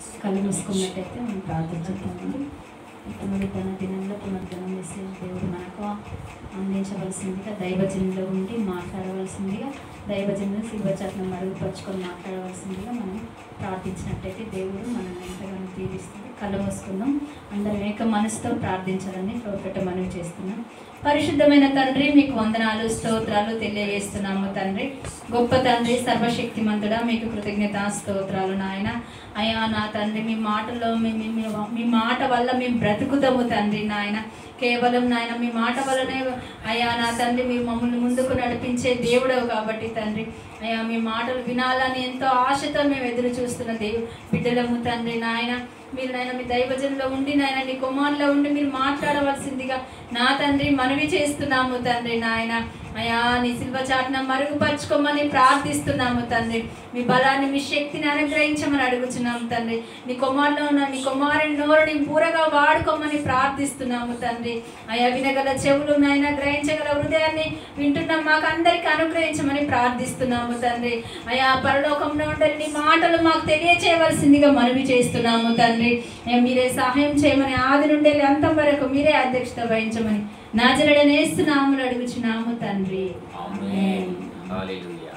కళ్ళు మూసుకున్నట్టయితే మనం ప్రార్థన చేద్దామండి పునరుద్ధరణ దినంలో పునరుద్ధరణ మెసేజ్ దేవుడు మనకు అందించవలసిందిగా దైవజనులో ఉండి మాట్లాడవలసిందిగా దైవజనులు శివచరణం అడుగుపరుచుకొని మాట్లాడవలసిందిగా మనం ప్రార్థించినట్టయితే దేవుడు మనల్ని ఎంతగానో దీవిస్తుంది కళ్ళు మూసుకుందాం అందరం ఏక మనసుతో ప్రార్థించాలని ప్రొఫెట మనవి చేస్తున్నాం పరిశుద్ధమైన తండ్రి మీకు వందనాలు స్తోత్రాలు తెలియజేస్తున్నాము తండ్రి గొప్ప తండ్రి సర్వశక్తిమంతుడా మీకు కృతజ్ఞత స్తోత్రాలు నాయన అయ్యా నా తండ్రి మీ మాటలో మీ మీ- మీ- మీ మాట వల్ల మేము బ్రతుకుతాము తండ్రి నాయన కేవలం నాయన మీ మాట వల్లనే అయ్యా నా తండ్రి మీరు మమ్మల్ని ముందుకు నడిపించే దేవుడవు కాబట్టి తండ్రి అయ్యా మీ మాటలు వినాలని ఎంతో ఆశతో మేము ఎదురు చూస్తున్న దేవు బిడ్డలము తండ్రి నాయన మీరు నాయన మీ దైవజనంలో ఉండి నాయన నీ కుమారులో ఉండి మీరు మాట్లాడవలసిందిగా నా తండ్రి మనవి చేస్తున్నాము తండ్రి నాయన అయ్యా నీ శిల్వ చాటున మరుగుపరచుకోమని ప్రార్థిస్తున్నాము తండ్రి మీ బలాన్ని మీ శక్తిని అనుగ్రహించమని అడుగుతున్నాము తండ్రి నీ కుమారులో ఉన్న నీ కుమారుని నోరుని పూరగా వాడుకోమని ప్రార్థిస్తున్నాము తండ్రి అయ్యా వినగల చెవులు నాయన గ్రహించగల హృదయాన్ని వింటున్నాం మాకు అందరికి అనుగ్రహించమని ప్రార్థిస్తున్నాము తండ్రి అయ్యా పరలోకంలో ఉండే నీ మాటలు మాకు తెలియచేయవలసిందిగా మనవి చేస్తున్నాము తండ్రి అయ్యా, మీరే సహాయం చేయమని ఆది నుండి అంతం వరకు మీరే అధ్యక్షత వహించమని నాజరడనేస్తున్నాము అడుగుచున్నాము తండ్రి ఆమేన్. హల్లెలూయా.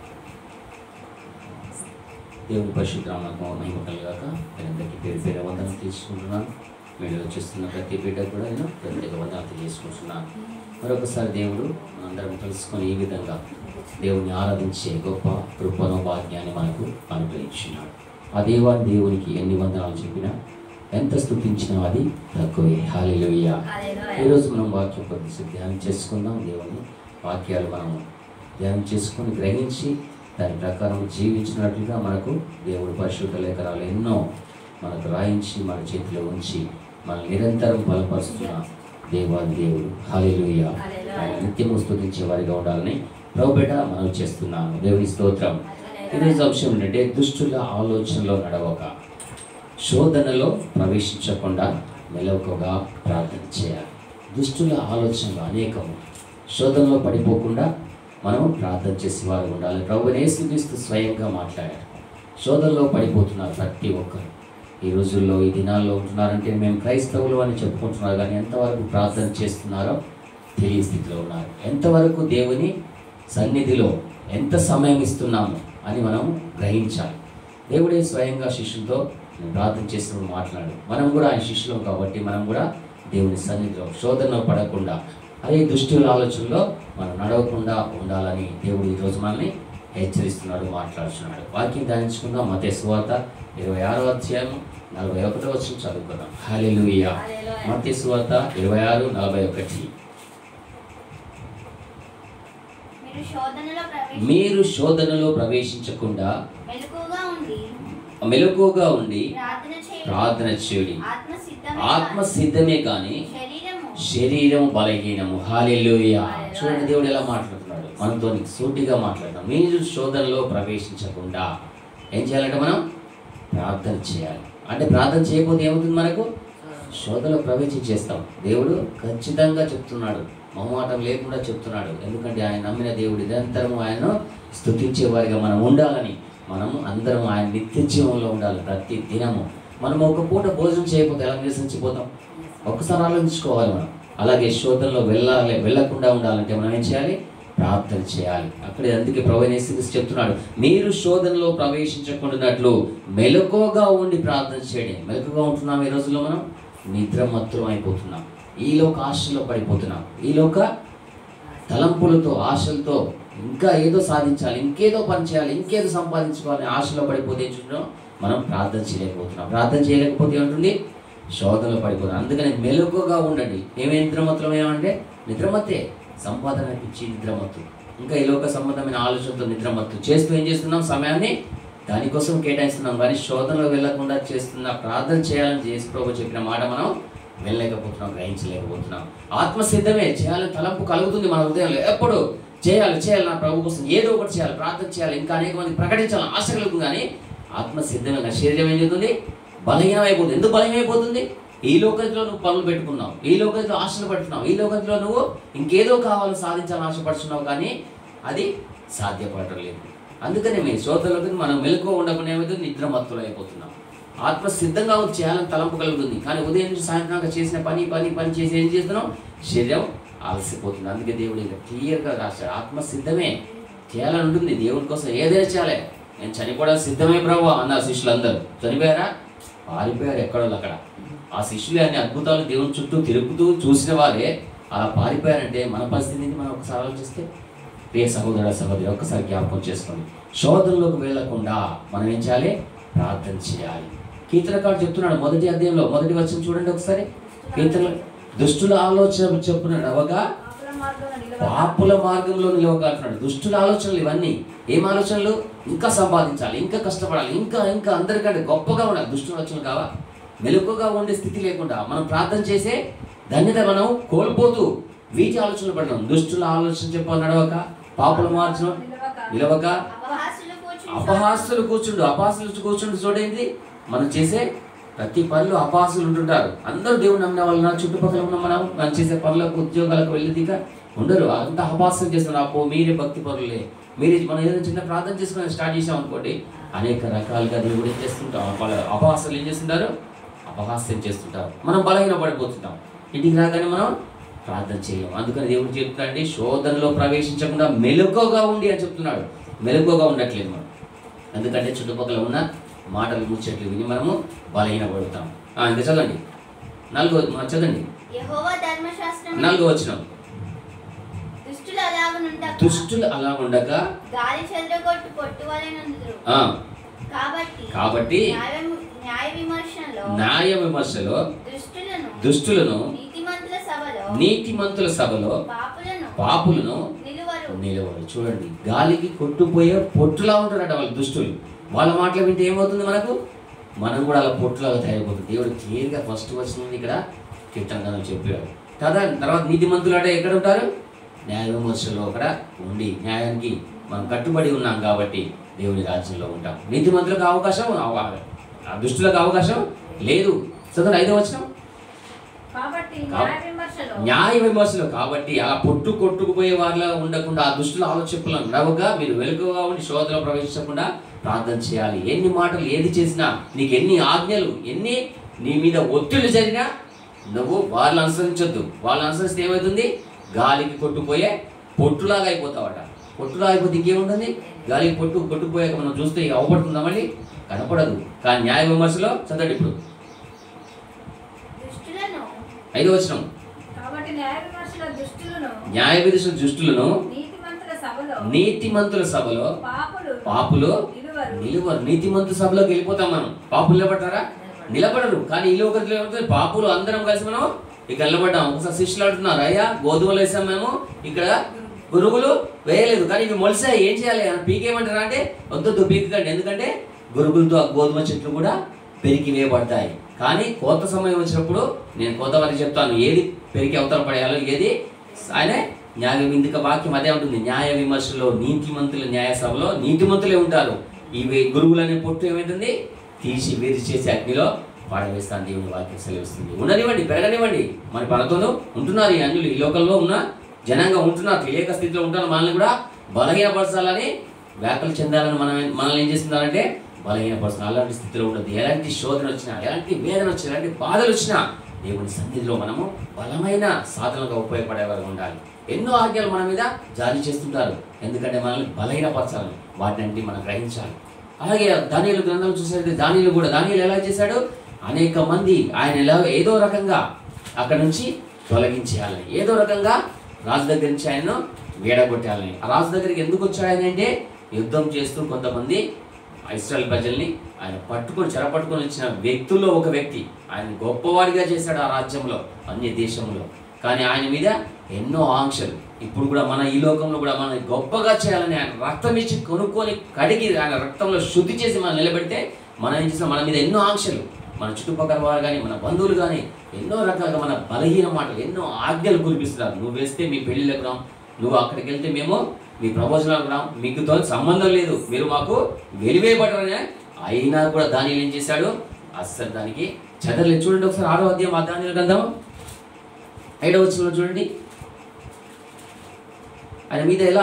దేవుని పరిశుద్ధనామకు మహిమ కలుగాక మీరందరికీ పేరు పేరు వందనం తీసుకుంటున్నాను మీరు చూస్తున్న ప్రతి బిడ్డ కూడా నేను ప్రత్యేక వందనాలు తెలియజేసుకుంటున్నాను మరొకసారి దేవుడు మనందరం కలుసుకొని ఈ విధంగా దేవుని ఆరాధించే గొప్ప కృపను భాగ్యాన్ని మనకు అనుగ్రహించినాడు ఆ దేవాన్ని దేవునికి ఎన్ని వందనాలు చెప్పినా ఎంత స్థుతించినా అది తక్కువే హాలిలోయ ఈరోజు మనం వాక్యం కొద్దిసేపు ధ్యానం చేసుకుందాం దేవుని వాక్యాలు మనం ధ్యానం చేసుకొని గ్రహించి దాని ప్రకారం జీవించినట్లుగా మనకు దేవుడు పరిశుద్ధ లేఖనాలు ఎన్నో మనకు రాయించి మన చేతిలో ఉంచి మన నిరంతరం బలపరుస్తున్న దేవాది దేవుడు హాలిలుయ ఆయన నిత్యము స్థుతించే వారిగా ఉండాలని ప్రభుబేట మనం చేస్తున్నాను దేవుని స్తోత్రం ఈరోజు అంశం ఏంటంటే దుష్టుల ఆలోచనలో నడవక శోధనలో ప్రవేశించకుండా మెలకుగా ప్రార్థన చేయాలి దుష్టుల ఆలోచనలు అనేకము శోధనలో పడిపోకుండా మనం ప్రార్థన చేసే వారు ఉండాలి ప్రభు యేసుక్రీస్తు స్వయంగా మాట్లాడారు శోధనలో పడిపోతున్నారు ప్రతి ఒక్కరు ఈ రోజుల్లో ఈ దినాల్లో ఉంటున్నారంటే మేము క్రైస్తవులు అని చెప్పుకుంటున్నారు కానీ ఎంతవరకు ప్రార్థన చేస్తున్నారో తెలియ స్థితిలో ఉన్నారు ఎంతవరకు దేవుని సన్నిధిలో ఎంత సమయం ఇస్తున్నాము అని మనం గ్రహించాలి దేవుడే స్వయంగా శిష్యులతో నేను ప్రార్థన చేసినప్పుడు మాట్లాడు మనం కూడా ఆయన శిష్యులం కాబట్టి మనం కూడా దేవుని సన్నిధిలో శోధనలో పడకుండా అదే దుష్టుల ఆలోచనలో మనం నడవకుండా ఉండాలని దేవుడు ఈరోజు మనల్ని హెచ్చరిస్తున్నాడు మాట్లాడుతున్నాడు వాక్యం ధ్యానించుకుందాం మతే సువార్త ఇరవై ఆరో అధ్యాయం నలభై ఒకటో వచ్చిన చదువుకుందాం హాలెలూయా మతే సువార్త ఇరవై ఆరు నలభై ఒకటి మీరు శోధనలో ప్రవేశ మీరు శోధనలో ప్రవేశించకుండా మెలకుగా ఉండి మెలకుగా ఉండి ప్రార్థన చేయండి ప్రార్థన చేయుడి ఆత్మ సిద్ధమే ఆత్మ సిద్ధమే కానీ శరీరము శరీరం బలహీనము హాలెలూయ చూడండి దేవుడు ఎలా మాట్లాడుతున్నాడు మనతో సూటిగా మాట్లాడతాం మీరు శోధనలో ప్రవేశించకుండా ఏం చేయాలంటే మనం ప్రార్థన చేయాలి అంటే ప్రార్థన చేయకపోతే ఏమవుతుంది మనకు శోధనలో ప్రవేశించేస్తాం దేవుడు ఖచ్చితంగా చెప్తున్నాడు మొహమాటం లేకుండా చెప్తున్నాడు ఎందుకంటే ఆయన నమ్మిన దేవుడు నిరంతరం ఆయన స్తుతించే వారిగా మనం ఉండాలని మనం అందరం ఆయన నిత్య జీవంలో ఉండాలి ప్రతి దినము మనం ఒక పూట భోజనం చేయకపోతే ఎలా నిరసించిపోతాం ఒక్కసారి ఆలోచించుకోవాలి మనం అలాగే శోధనలో వెళ్ళాలి వెళ్ళకుండా ఉండాలంటే మనం ఏం చేయాలి ప్రార్థన చేయాలి అక్కడే అందుకే ప్రవణేశ్వరి చెప్తున్నాడు మీరు శోధనలో ప్రవేశించకుండాట్లు మెలకుగా ఉండి ప్రార్థన చేయండి మెలకుగా ఉంటున్నాం ఈ రోజుల్లో మనం నిద్రమత్తులం అయిపోతున్నాం ఈ లోక ఆశలో పడిపోతున్నాం ఈ లోక తలంపులతో ఆశలతో ఇంకా ఏదో సాధించాలి ఇంకేదో పని చేయాలి ఇంకేదో సంపాదించుకోవాలని ఆశలో పడిపోతే ఏం చూడడం మనం ప్రార్థన చేయలేకపోతున్నాం ప్రార్థన చేయలేకపోతే ఏముంటుంది శోధనలో పడిపోతున్నాం అందుకని మెలకుగా ఉండండి ఏమే నిద్రమత్తులం ఏమంటే నిద్రమత్తే సంపాదన పిచ్చి నిద్రమత్తు ఇంకా ఈ లోక సంబంధమైన ఆలోచనతో నిద్రమత్తు చేస్తూ ఏం చేస్తున్నాం సమయాన్ని దానికోసం కేటాయిస్తున్నాం కానీ శోధనలో వెళ్లకుండా చేస్తున్న ప్రార్థన చేయాలని చేసి ప్రభు చెప్పిన మాట మనం వెళ్ళలేకపోతున్నాం గ్రహించలేకపోతున్నాం ఆత్మ సిద్ధమే చేయాలని తలంపు కలుగుతుంది మన హృదయంలో ఎప్పుడు చేయాలి చేయాలి నా ప్రభు కోసం ఏదో ఒకటి చేయాలి ప్రార్థన చేయాలి ఇంకా అనేక మంది ప్రకటించాలని ఆశ కలుగుతుంది కానీ ఆత్మ సిద్ధమే నా శరీరం ఏం చేస్తుంది బలహీనమైపోతుంది ఎందుకు బలహీనమైపోతుంది ఈ లోకంలో నువ్వు పనులు పెట్టుకున్నావు ఈ లోకంలో ఆశలు పడుతున్నావు ఈ లోకంలో నువ్వు ఇంకేదో కావాలని సాధించాలని ఆశపడుతున్నావు కానీ అది సాధ్యపడటం లేదు అందుకనే మేము శ్రోతలకు మనం మెలకు ఉండకుండా ఏమైతే నిద్రమత్తులు అయిపోతున్నాం ఆత్మ సిద్ధంగా ఉంది చేయాలని తలంపు కలుగుతుంది కానీ ఉదయం నుంచి సాయంత్రం దాకా చేసిన పని పని పని చేసి ఏం చేస్తున్నాం శరీరం అలసిపోతుంది అందుకే దేవుడు ఇంకా క్లియర్గా రాశాడు ఆత్మ సిద్ధమే చేయాలని ఉంటుంది దేవుడి కోసం ఏదైనా చేయాలి నేను చనిపోవడానికి సిద్ధమే ప్రభు అన్నారు శిష్యులు అందరూ చనిపోయారా పారిపోయారు ఎక్కడో అక్కడ ఆ శిష్యులు అన్ని అద్భుతాలు దేవుని చుట్టూ తిరుగుతూ చూసిన వారే అలా పారిపోయారంటే మన పరిస్థితి ఏంటి మనం ఒకసారి ఆలోచిస్తే ప్రియ సహోదర సహోదరి ఒక్కసారి జ్ఞాపకం చేసుకోండి శోధనలోకి వెళ్లకుండా మనం ఏం చేయాలి ప్రార్థన చేయాలి కీర్తనకాడు చెప్తున్నాడు మొదటి అధ్యాయంలో మొదటి వచ్చిన చూడండి ఒకసారి కీర్తన దుష్టుల ఆలోచన చెప్పున్నాడు అవగా పాపుల మార్గాన నిలవక పాపుల మార్గంలో నిలవగలుగుతున్నాడు దుష్టుల ఆలోచనలు ఇవన్నీ ఏం ఆలోచనలు ఇంకా సంపాదించాలి ఇంకా కష్టపడాలి ఇంకా ఇంకా అందరికంటే గొప్పగా ఉండాలి దుష్టుల ఆలోచనలు కావా మెలకుగా ఉండే స్థితి లేకుండా మనం ప్రార్థన చేసే ధన్యత మనం కోల్పోతూ వీటి ఆలోచనలు పడడం దుష్టుల ఆలోచన చెప్పాలి నడవక పాపుల మార్చడం నిలవక నిలవక అపహాసులు కూర్చుని అపహాసులు కూర్చుండు అపహాసులు కూర్చుండు చూడేంటి మనం చేసే ప్రతి పనిలో అపహాసులు ఉంటుంటారు అందరూ దేవుని నమ్మిన వాళ్ళ చుట్టుపక్కల ఉన్న మనం మనం చేసే పనులకు ఉద్యోగాలకు వెళ్ళి దిగ ఉండరు అంత అపహాస్యం చేస్తున్నారు అప్పో మీరే భక్తి పరులే మీరే మనం ఏదైనా చిన్న ప్రార్థన చేసుకుని స్టార్ట్ చేసాం అనుకోండి అనేక రకాలుగా దేవుడు ఏం చేస్తుంటాం వాళ్ళ అపహాసాలు ఏం చేస్తుంటారు అపహాస్యం చేస్తుంటారు మనం బలహీన పడిపోతుంటాం ఇంటికి రాగానే మనం ప్రార్థన చేయం అందుకని దేవుడు చెప్తున్నాడండి శోధనలో ప్రవేశించకుండా మెలకుగా ఉండి అని చెప్తున్నాడు మెలకుగా ఉండట్లేదు మనం ఎందుకంటే చుట్టుపక్కల ఉన్న మాటలు ముచ్చట్లు విని మనము బలహీన పడుతాం ఆ, ఇంకా చదవండి నాలుగో మా చదవండి యెహోవా ధర్మశాస్త్రం నాలుగో వచ్చిన దుష్టులు అలాగనుండక దుష్టులు అలా ఉండగా గాలి చెదరగొట్టు పొట్టు వలెనందురు ఆ, కాబట్టి కాబట్టి న్యాయ న్యాయ విమర్శలో న్యాయ విమర్శలో దుష్టులను దుష్టులను నీతిమంతుల సభలో నీతిమంతుల సభలో పాపులను పాపులను నిలువరు నిలవరు చూడండి గాలికి కొట్టుపోయే పొట్టులా ఉంటారట వాళ్ళ దుష్టులు వాళ్ళ మాటలు వింటే ఏమవుతుంది మనకు మనం కూడా అలా పొట్టులాగా తయారైపోతుంది దేవుడు క్లియర్గా ఫస్ట్ వచ్చింది ఇక్కడ కీర్తన చెప్పాడు కదా తర్వాత నీతిమంతులు అంటే ఎక్కడ ఉంటారు న్యాయ విమర్శలో అక్కడ ఉండి న్యాయానికి మనం కట్టుబడి ఉన్నాం కాబట్టి దేవుని రాజ్యంలో ఉంటాం నీతిమంతులకు అవకాశం అవ- ఆ దుష్టులకు అవకాశం లేదు చదువు ఐదో వచ్చిన కాబట్టి కా- న్యాయ విమర్శలో న్యాయ విమర్శలు కాబట్టి ఆ పొట్టు కొట్టుకుపోయే వాళ్ళ ఉండకుండా ఆ దుష్టుల ఆలోచనలు నడవగా మీరు వెలుగుగా ఉండి శోధనలో ప్రవేశించకుండా ప్రార్థన చేయాలి ఎన్ని మాటలు ఏది చేసినా నీకు ఎన్ని ఆజ్ఞలు ఎన్ని నీ మీద ఒత్తిడి జరిగినా నువ్వు వాళ్ళని అనుసరించొద్దు వాళ్ళని అనుసరిస్తే ఏమవుతుంది గాలికి కొట్టుపోయే పొట్టులాగా అయిపోతావట పొట్టులాగా అయిపోతే ఇంకేముంటుంది గాలికి పొట్టు కొట్టుకుపోయాక మనం చూస్తే ఇక అవపడుతుందా మళ్ళీ కనపడదు కానీ న్యాయ విమర్శలో చదవండి ఇప్పుడు దుష్టులను ఐదో వచనం కాబట్టి న్యాయ విమర్శలో దుష్టులను న్యాయ విధిస్తున్న దుష్టులను నీతిమంతుల సభలో నీతిమంతుల సభలో పాపులు పాపులు నిలువరు నిలువరు నీతిమంతు సభలోకి వెళ్ళిపోతాం మనం పాపులు నిలబడతారా నిలబడరు కానీ ఈ లోకరికి నిలబడితే పాపులు అందరం కలిసి మనం ఇక నిలబడ్డాం ఒకసారి శిష్యులు అంటున్నారు అయ్యా గోధుమలు వేసాం మేము ఇక్కడ గురుగులు వేయలేదు కానీ ఇవి మొలిసాయి ఏం చేయాలి అని పీకేయమంటారా అంటే వద్దొద్దు పీకకండి ఎందుకంటే గురుగులతో ఆ గోధుమ చెట్లు కూడా పెరిగి వేయబడతాయి కానీ కోత సమయం వచ్చినప్పుడు నేను కోత వారికి చెప్తాను ఏది పెరిగి అవతల పడేయాలో ఏది ఆయన న్యాయ ఇందుక వాక్యం అదే ఉంటుంది న్యాయ విమర్శలో నీతిమంతుల న్యాయ సభలో నీతిమంతులే ఉంటారు ఇవి గురువులనే పొట్టు ఏమైతుంది తీసి వేరు చేసి అగ్నిలో పాడవేస్తాను దేవుని వాక్యం సెలవిస్తుంది ఉండనివ్వండి పెరగనివ్వండి మన పనతోనూ ఉంటున్నారు ఈ అన్యులు ఈ లోకంలో ఉన్న జనంగా ఉంటున్నారు తెలియక స్థితిలో ఉంటున్నారు మనల్ని కూడా బలహీనపరచాలని వ్యాఖ్యలు చెందాలని మనం మనల్ని ఏం చేస్తున్నారంటే బలహీనపరుస్తున్నారు అలాంటి స్థితిలో ఉండదు ఎలాంటి శోధన వచ్చినా ఎలాంటి వేదన వచ్చినా ఎలాంటి బాధలు వచ్చినా దేవుని సన్నిధిలో మనము బలమైన సాధనగా ఉపయోగపడేవారు ఉండాలి ఎన్నో ఆజ్ఞలు మన మీద జారీ చేస్తుంటారు ఎందుకంటే మనల్ని బలహీనపరచాలని వాటిని మనం గ్రహించాలి అలాగే దానియులు గ్రంథం చూసేది దానియులు కూడా దానియులు ఎలా చేశాడు అనేక మంది ఆయన ఎలా ఏదో రకంగా అక్కడ నుంచి తొలగించేయాలని ఏదో రకంగా రాజు దగ్గర నుంచి ఆయనను వీడగొట్టాలని ఆ రాజు దగ్గరికి ఎందుకు వచ్చాడు ఆయన అంటే యుద్ధం చేస్తూ కొంతమంది ఇస్రాయల్ ప్రజల్ని ఆయన పట్టుకొని చెరపట్టుకొని వచ్చిన వ్యక్తుల్లో ఒక వ్యక్తి ఆయన గొప్పవాడిగా చేశాడు ఆ రాజ్యంలో అన్య దేశంలో కానీ ఆయన మీద ఎన్నో ఆంక్షలు ఇప్పుడు కూడా మన ఈ లోకంలో కూడా మనం గొప్పగా చేయాలని ఆయన రక్తం ఇచ్చి కొనుక్కొని కడిగి ఆయన రక్తంలో శుద్ధి చేసి మనం నిలబెడితే మనం ఏం చేస్తాం మన మీద ఎన్నో ఆంక్షలు మన చుట్టుపక్కల వారు కానీ మన బంధువులు కానీ ఎన్నో రకాలుగా మన బలహీన మాటలు ఎన్నో ఆజ్ఞలు కురిపిస్తున్నారు నువ్వు వేస్తే మీ పెళ్ళిళ్ళకు రాం నువ్వు అక్కడికి వెళ్తే మేము మీ ప్రవచనాలకు రాం మీకుతో సంబంధం లేదు మీరు మాకు వెలివేయబడరనే అయినా కూడా దాని ఏం చేశాడు అస్సలు దానికి చదవలేదు చూడండి ఒకసారి ఆరో అధ్యాయం ఆ దాని గ్రంథం ఐదవ వచ్చిన చూడండి ఆయన మీద ఎలా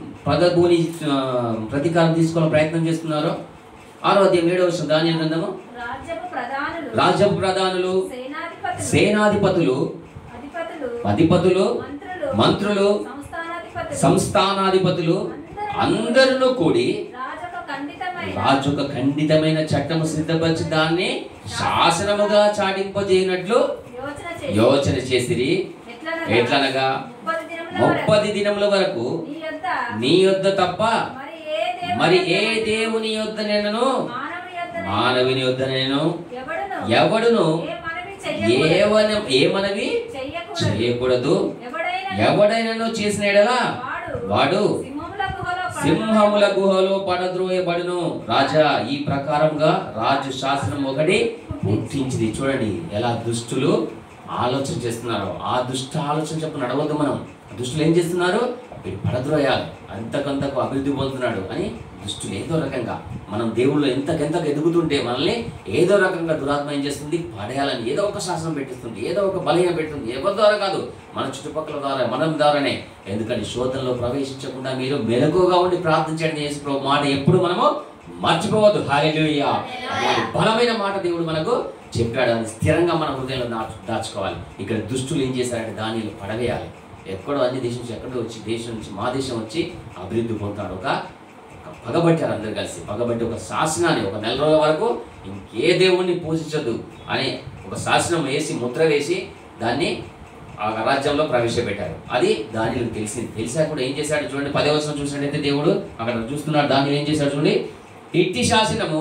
పదభూని ప్రతీకారం తీసుకోవాలని ప్రయత్నం చేస్తున్నారో ఆరో అధ్యాయం ఏడవ వచ్చిన దాని గ్రంథము రాజ్యపు ప్రధానులు రాజ్యపు ప్రధానులు సేనాధిపతులు సేనాధిపతులు అధిపతులు అధిపతులు మంత్రులు మంత్రులు సంస్థానాధిపతులు సంస్థానాధిపతులు అందరూ కూడి రాజొక ఖండితమైన రాజు ఒక ఖండితమైన చట్టము సిద్ధపరిచి దాన్ని శాసనముగా చాటింపజేయనట్లు యోచన చేసి యోచన చేసిరి ఎట్లనగా ఎట్లనగా ముప్పది దినముల వరకు ముప్పది దినముల వరకు నీ యొద్ద నీ యొద్ద తప్ప మరి ఏ దేవుని మరి ఏ యొద్దనైనా దేవుని యొద్ద నేను మానవుని యొద్దనైనా మానవుని యొద్ద నేను ఎవడును ఎవడును ఏ మనవి చెయ్యకూడదు. ఏవన ఏమనవి చెయ్యకూడదు. చేయకూడదు ఎవడైనా ఎవడైనాను చేసిన ఎడలా వాడు వాడు సింహముల గుహలో పడగొట్టు. సింహముల గుహలో పడద్రోయబడును రాజా ఈ ప్రకారంగా రాజు శాసనం ఒకటి పుట్టించింది చూడండి ఎలా దుష్టులు ఆలోచన చేస్తున్నారు ఆ దుష్ట ఆలోచన చెప్పు నడవద్దు మనం దుష్టులు ఏం చేస్తున్నారు వీడు పడద్రోయాలి అంతకంతకు అభివృద్ధి పొందుతున్నాడు అని దుష్టులు ఏదో రకంగా మనం దేవుళ్ళు ఎంతకెంతకు ఎదుగుతుంటే మనల్ని ఏదో రకంగా దురాత్మ ఏం చేస్తుంది పడేయాలని ఏదో ఒక శాసనం పెట్టిస్తుంది ఏదో ఒక బలహీన పెడుతుంది ఎవరి ద్వారా కాదు మన చుట్టుపక్కల ద్వారా మనం ద్వారానే ఎందుకంటే శోధనలో ప్రవేశించకుండా మీరు మెలకుగా ఉండి ప్రార్థన చేయడం చేసి ప్రభు మాట ఎప్పుడు మనము మర్చిపోవద్దు హాలేలుయా అలాంటి బలమైన మాట దేవుడు మనకు చెప్పాడు అది స్థిరంగా మన హృదయంలో దాచు దాచుకోవాలి ఇక్కడ దుష్టులు ఏం చేశారంటే దానిని పడవేయాలి ఎక్కడో అన్ని దేశం నుంచి ఎక్కడో వచ్చి దేశం నుంచి మా దేశం వచ్చి అభివృద్ధి పొందుతాడు ఒక ఒక పగబట్టారు అందరు కలిసి పగబట్టి ఒక శాసనాన్ని ఒక నెల రోజుల వరకు ఇంకే దేవుణ్ణి పూజించదు అని ఒక శాసనం వేసి ముద్ర వేసి దాన్ని ఆ రాజ్యంలో ప్రవేశపెట్టారు అది దానిలో తెలిసింది తెలిసా కూడా ఏం చేశాడు చూడండి పదే వచనం చూసినట్టయితే దేవుడు అక్కడ చూస్తున్నాడు దానిలో ఏం చేశాడు చూడండి ఇట్టి శాసనము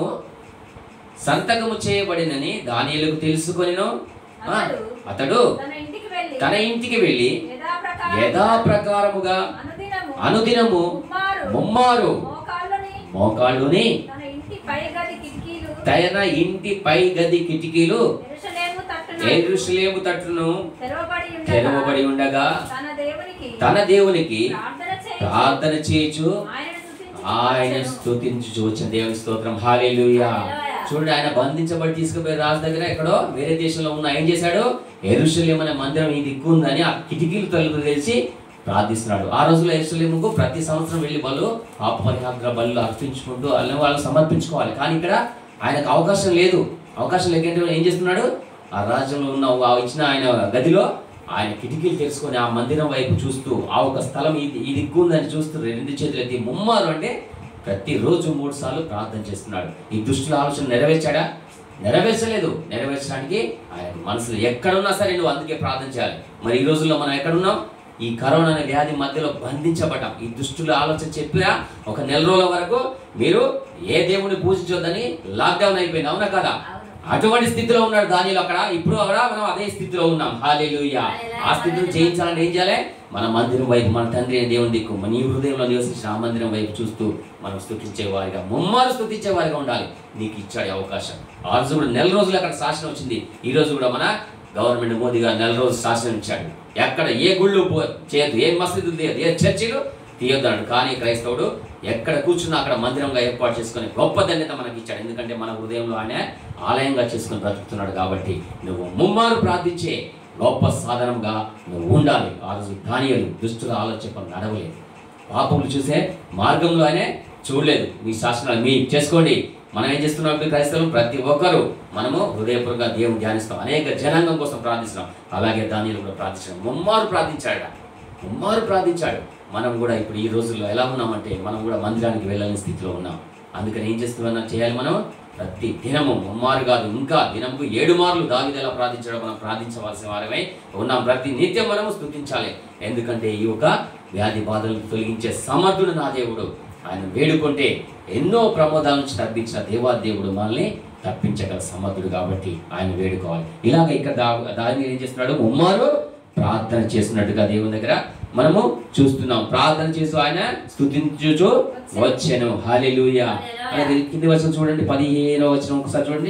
సంతకము చేయబడినని దానిలకు తెలుసుకొనిను ఆ, అతడు తన ఇంటికి వెళ్ళి తన ఇంటికి వెళ్ళి యథాప్రకారం యథా ప్రకారముగా అనుదినము అనుదినము ముమ్మారు ముమ్మారు మోకాళ్ళని మోకాళ్ళుని తన ఇంటి పై గది కిటికీలు తన ఇంటి పై గది కిటికీలు ఎరుషలేము తట్టున ఏరుషులేము తట్టును తెరవబడి ఉండగా తెరవబడి ఉండగా తన దేవునికి తన దేవునికి ప్రార్థన చేయి ప్రార్థన చేయొచ్చు ఆయన స్తుతించి ఆయన స్తుతించు వచ్చిన దేవుని స్తోత్రం హాలేలుయా చూడండి ఆయన బంధించబడి తీసుకుపోయి రాజు దగ్గర ఎక్కడో వేరే దేశంలో ఉన్న ఏం చేశాడు ఎరుషలేం అనే మందిరం ఈ దిక్కు ఉందని ఆ కిటికీలు తలుపు తెలిసి ప్రార్థిస్తున్నాడు ఆ రోజుల్లో ఎరుషలేముకు ప్రతి సంవత్సరం వెళ్ళి బలు పాపపరిహార బలు అర్పించుకుంటూ అల్లని వాళ్ళు సమర్పించుకోవాలి కానీ ఇక్కడ ఆయనకు అవకాశం లేదు అవకాశం లేకుంటే ఏం చేస్తున్నాడు ఆ రాజ్యంలో ఉన్న ఆ ఇచ్చిన ఆయన గదిలో ఆయన కిటికీలు తెరుచుకొని ఆ మందిరం వైపు చూస్తూ ఆ ఒక స్థలం ఇది ఈ దిక్కు ఉందని చూస్తూ రెండు చేతులు ఎత్తి ముమ్మారు అంటే ప్రతిరోజు మూడు సార్లు ప్రార్థన చేస్తున్నాడు ఈ దుష్టుల ఆలోచన నెరవేర్చాడా నెరవేర్చలేదు నెరవేర్చడానికి ఆయన మనసులో ఎక్కడున్నా సరే నువ్వు అందుకే ప్రార్థన చేయాలి మరి ఈ రోజుల్లో మనం ఎక్కడున్నాం ఈ కరోనా అనే వ్యాధి మధ్యలో బంధించబడ్డాం ఈ దుష్టుల ఆలోచన చెప్పినా ఒక నెల రోజుల వరకు మీరు ఏ దేవుని పూజించొద్దని లాక్డౌన్ అయిపోయింది అవునా కదా అటువంటి స్థితిలో ఉన్నాడు దానిలో అక్కడ ఇప్పుడు అక్కడ మనం అదే స్థితిలో ఉన్నాం హాలేలుయా ఆ స్థితిని జయించాలని ఏం చేయాలి మన మందిరం వైపు మన తండ్రి అయిన దేవుని దిక్కు మన నీ హృదయంలో నివసించిన ఆ మందిరం వైపు చూస్తూ మనం స్థుతించే వారిగా ముమ్మారు స్థుతించే వారిగా ఉండాలి నీకు ఇచ్చాడు ఈ అవకాశం ఆ రోజు కూడా నెల రోజులు అక్కడ శాసనం వచ్చింది ఈ రోజు కూడా మన గవర్నమెంట్ మోదీ గారు నెల రోజులు శాసనం ఇచ్చాడు ఎక్కడ ఏ గుళ్ళు పో- చేయొద్దు ఏ మసీదులు తీయద్దు ఏ చర్చిలు తీయొద్దాడు కానీ క్రైస్తవుడు ఎక్కడ కూర్చున్నా అక్కడ మందిరంగా ఏర్పాటు చేసుకొని గొప్ప ధన్యత మనకి ఇచ్చాడు ఎందుకంటే మన హృదయంలో ఆయన ఆలయంగా చేసుకొని బ్రతుకుతున్నాడు కాబట్టి నువ్వు ముమ్మారు ప్రార్థించే గొప్ప సాధనంగా నువ్వు ఉండాలి ఆ రోజు ధాన్యాలు దుష్టుల ఆలోచన నడవలేదు పాపములు చూసే మార్గంలో ఆయనే చూడలేదు మీ శాసనాలు మీ చేసుకోండి మనం ఏం చేస్తున్నాం ఇప్పుడు క్రైస్తవులు ప్రతి ఒక్కరూ మనము హృదయపూర్వకంగా దేవుని ధ్యానిస్తాం అనేక జనాంగం కోసం ప్రార్థిస్తున్నాం అలాగే దానిలో కూడా ప్రార్థించడం ముమ్మారు ప్రార్థించాడు ముమ్మారు ప్రార్థించాడు మనం కూడా ఇప్పుడు ఈ రోజుల్లో ఎలా ఉన్నామంటే మనం కూడా మందిరానికి వెళ్ళని స్థితిలో ఉన్నాం అందుకని ఏం చేస్తున్నా చేయాలి మనం ప్రతి దినము ముమ్మారు కాదు ఇంకా దినము ఏడు మార్లు దావిదలా ప్రార్థించడం మనం ప్రార్థించవలసిన వారమై ఉన్నాం ప్రతి నిత్యం మనము స్థుతించాలి ఎందుకంటే ఈ యొక్క వ్యాధి బాధలను తొలగించే సమర్థుడు నా దేవుడు ఆయన వేడుకుంటే ఎన్నో ప్రమోదాల నుంచి తప్పించిన దేవాదేవుడు మనల్ని తప్పించగల సమర్థుడు కాబట్టి ఆయన వేడుకోవాలి ఇలాగ ఇక్కడ దా దాని ఏం చేస్తున్నాడు ముమ్మారు ప్రార్థన చేస్తున్నట్టుగా దేవుని దగ్గర మనము చూస్తున్నాం ప్రార్థన చేస్తూ ఆయన స్థుతించుచు వచ్చాను హాలెలూయా అనేది కింది వచ్చిన చూడండి పదిహేనో వచ్చిన ఒకసారి చూడండి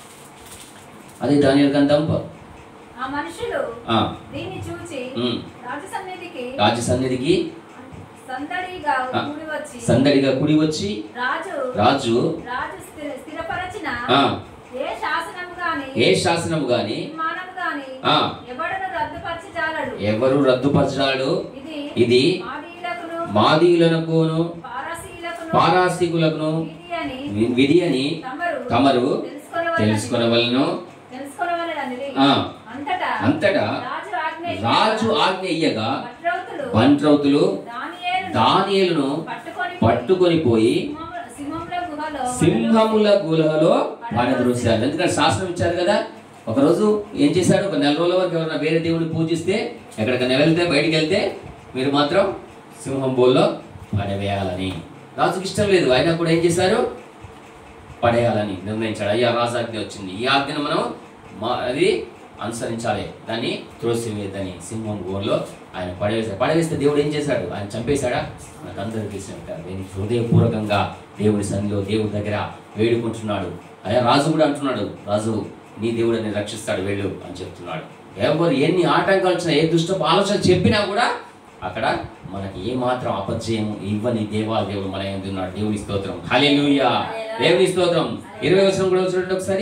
అది దాని గ్రంథం ప- ఆ మనుషులు ఆ, దీన్ని చూచి ఉమ్, రాజు సన్నిధికి రాజు సన్నిధికి సందడిగా ఆ, కూడి వచ్చి సందడిగా కుడి వచ్చి రాజు రాజు రాజు స్థిర స్థిరపరచిన ఆ, ఏ శాసనము గాని ఏ శాసనము గాని నిర్మాణము గాని ఆ. ఎవడను రద్దుపరచి జాలడు ఎవరు రద్దుపరచాడు ఇది ఇది మాదీయులకును మాదీయులకును పారసీయులకును పారాసికులకును ఇది అని వి- విధి అని తమరు తమరు తెలుసుకొనవలెను తెలుసుకొనవలను తెలుసుకొనవలెననిది. ఆ. అంతటా అంతటా రాజు ఆజ్ఞ రాజు ఆజ్ఞ ఇయ్యగా భద్రవతులు బంట్రౌతులు దానియేలును దానియేలును పట్టుకొని పట్టుకొని పోయి సింహముల- సింహముల గుహలో సింహముల గుహలో పడద్రోశారు ఎందుకంటే శాస్త్రం ఇచ్చారు కదా ఒకరోజు ఏం చేశాడు ఒక నెల రోజుల వరకు ఎవరైనా వేరే దేవుడిని పూజిస్తే ఎక్కడికైనా వెళ్తే బయటికి వెళ్తే మీరు మాత్రం సింహం బోల్లో పడవేయాలని రాజుకి ఇష్టం లేదు అయినా కూడా ఏం చేశారు పడేయాలని నిర్ణయించాడు అయ్యా రాజాజ్ఞ వచ్చింది ఈ ఆజ్ఞను మనం మా అది అనుసరించాలి దాన్ని త్రోసివేయద్దని సింహం గోర్లో ఆయన పడవేశాడు పడవేస్తే దేవుడు ఏం చేశాడు ఆయన చంపేశాడా మనకు అందరికీ తెలిసిన దీనికి హృదయపూర్వకంగా దేవుడి సన్నిలో దేవుడి దగ్గర వేడుకుంటున్నాడు అయ్యా రాజు కూడా అంటున్నాడు రాజు నీ దేవుడిని రక్షిస్తాడు వెళ్ళు అని చెప్తున్నాడు ఎవరు ఎన్ని ఆటంకాలు వచ్చినా ఏ దుష్ట ఆలోచన చెప్పినా కూడా అక్కడ మనకి ఏ మాత్రం అపజయం ఇవ్వని దేవా దేవుడు మన ఎందు ఉన్నాడు దేవుని స్తోత్రం హల్లెలూయా దేవుని స్తోత్రం ఇరవై వచనం కూడా చూడండి ఒకసారి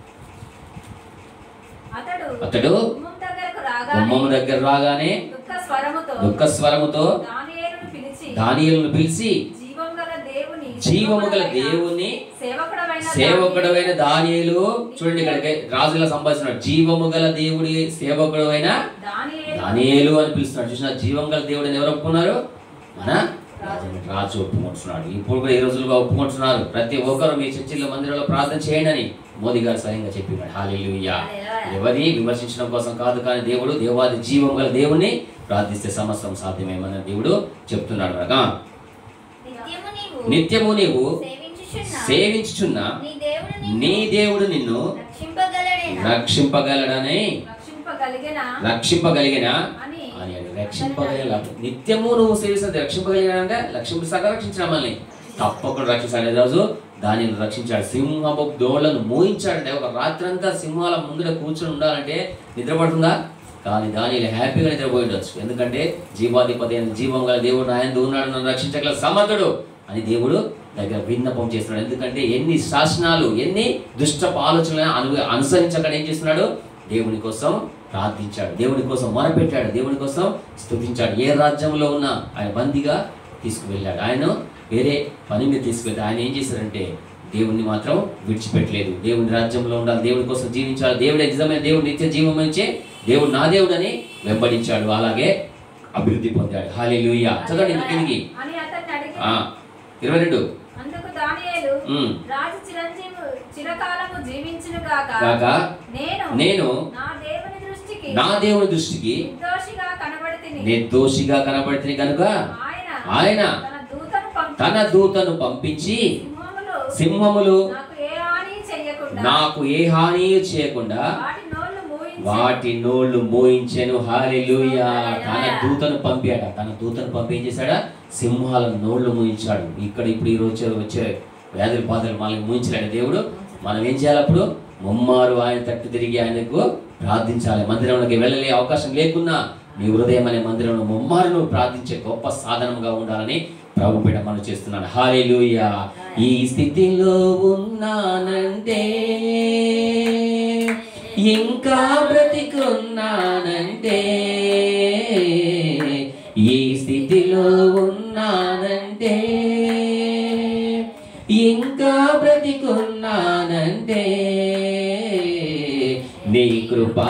అతడు అతడు గుమ్మం దగ్గరకు రాగానే గుమ్మము దగ్గర రాగానే దుఃఖ స్వరముతో దుఃఖ స్వరముతో దానియేలును పిలిచి దానియేలును పిలిచి జీవం గల దేవుని జీవము గల దేవుని సేవకుడమైన సేవకుడమైన దానియేలు చూడండి ఇక్కడికి రాజులా సంపాదిస్తున్నాడు జీవము గల దేవుడి సేవకుడమైన దానియేలు దానియేలు అని పిలుస్తున్నాడు చూసిన జీవం గల దేవుడు అని ఎవరు ఒప్పుకున్నారు మన రాజు ఒప్పుకుంటున్నాడు ఇప్పుడు కూడా ఈ రోజులుగా ఒప్పుకుంటున్నారు ప్రతి ఒక్కరు మీ చర్చిల్లో మందిరంలో ప్రార్థన చేయండి అని మోదీ గారు స్వయంగా చెప్పినాడు హాలేలుయ్యా ఎవరిని విమర్శించడం కోసం కాదు కానీ దేవుడు దేవాది జీవం గల దేవుణ్ణి ప్రార్థిస్తే సమస్తం సాధ్యమేమని దేవుడు చెప్తున్నాడు అనగా నిత్యము నీవు నిత్యము నీవు సేవించుచున్న సేవించుచున్న నీ దేవుడు నీ దేవుడు నిన్ను రక్షింపగలడేనా రక్షింపగలడని రక్షింపగలిగిన రక్షింపగలిగిన అని అని అని రక్షింపగలిగిన నిత్యము నువ్వు సేవిస్తుంది రక్షింపగలిగిన అంటే రక్షింపు సగ రక్షించిన మనల్ని తప్పకుండా రక్షించాడు ఈ రోజు దానిని రక్షించాడు సింహపు దోళ్లను మోయించాడంటే ఒక రాత్రంతా సింహాల ముందర కూర్చొని ఉండాలంటే నిద్రపడుతుందా కానీ దాని హ్యాపీగా నిద్రపోయి ఉండొచ్చు ఎందుకంటే జీవాధిపతి అయిన జీవం గల దేవుడు ఆయన ఉన్నాడు నన్ను రక్షించగల సమర్థుడు అని దేవుడు దగ్గర విన్నపం చేస్తున్నాడు ఎందుకంటే ఎన్ని శాసనాలు ఎన్ని దుష్ట ఆలోచనలు అను అనుసరించకుండా ఏం చేస్తున్నాడు దేవుని కోసం ప్రార్థించాడు దేవుని కోసం మొరపెట్టాడు దేవుని కోసం స్తుతించాడు ఏ రాజ్యంలో ఉన్నా ఆయన బందీగా తీసుకువెళ్ళాడు ఆయన వేరే పని మీద తీసుకువెళ్ళాడు ఆయన ఏం చేశారంటే దేవుణ్ణి మాత్రం విడిచిపెట్టలేదు దేవుని రాజ్యంలో ఉండాలి దేవుని కోసం జీవించాలి దేవుడే నిజమైన దేవుడు నిత్య జీవం ఇచ్చే దేవుడు నా దేవుడు అని వెంబడించాడు అలాగే అభివృద్ధి పొందాడు హాలీ చదవండి ఇంక కిందికి అని అతన్ని అడిగి ఆ, ఇరవై రెండు అందుకు దానియేలు ఉమ్. రాజు చిరంజీవి చిరకాలము జీవించును గాక కాక నేను నేను నా దేవుని దృష్టికి నా దేవుని దృష్టికి నిర్దోషిగా కనబడితిని నిర్దోషిగా కనబడుతుంది కనుక ఆయన ఆయన తన దూతను పంపి తన దూతను పంపించి సింహములు సింహములు నాకు ఏ హాని చెయ్యకుండా నాకు ఏ హాని చేయకుండా వాటి నోళ్ళు మూయించి వాటి నోళ్ళు మోయించెను హాలెలూయా తన దూతను పంపాడ తన దూతను పంపి ఏం చేశాడా సింహాల నోళ్ళు మూయించాడు ఇక్కడ ఇప్పుడు ఈ రోజు వచ్చే వ్యాధుల బాధలు మనల్ని మూయించలేడు దేవుడు మనం ఏం చేయాలి అప్పుడు ముమ్మారు ఆయన తట్టు తిరిగి ఆయనకు ప్రార్థించాలి మందిరంలోకి వెళ్ళలే అవకాశం లేకున్నా నీ హృదయం అనే మందిరంలో ముమ్మారు నువ్వు ప్రార్థించే గొప్ప సాధనంగా ఉండాలని ప్రభు బిడ్డ మనం చేస్తున్నాడు హాలేలుయా ఈ స్థితిలో ఉన్నానంటే ఇంకా బ్రతికున్నానంటే ఈ స్థితిలో ఉన్నానంటే ఇంకా బ్రతికున్నానంటే నీ కృపా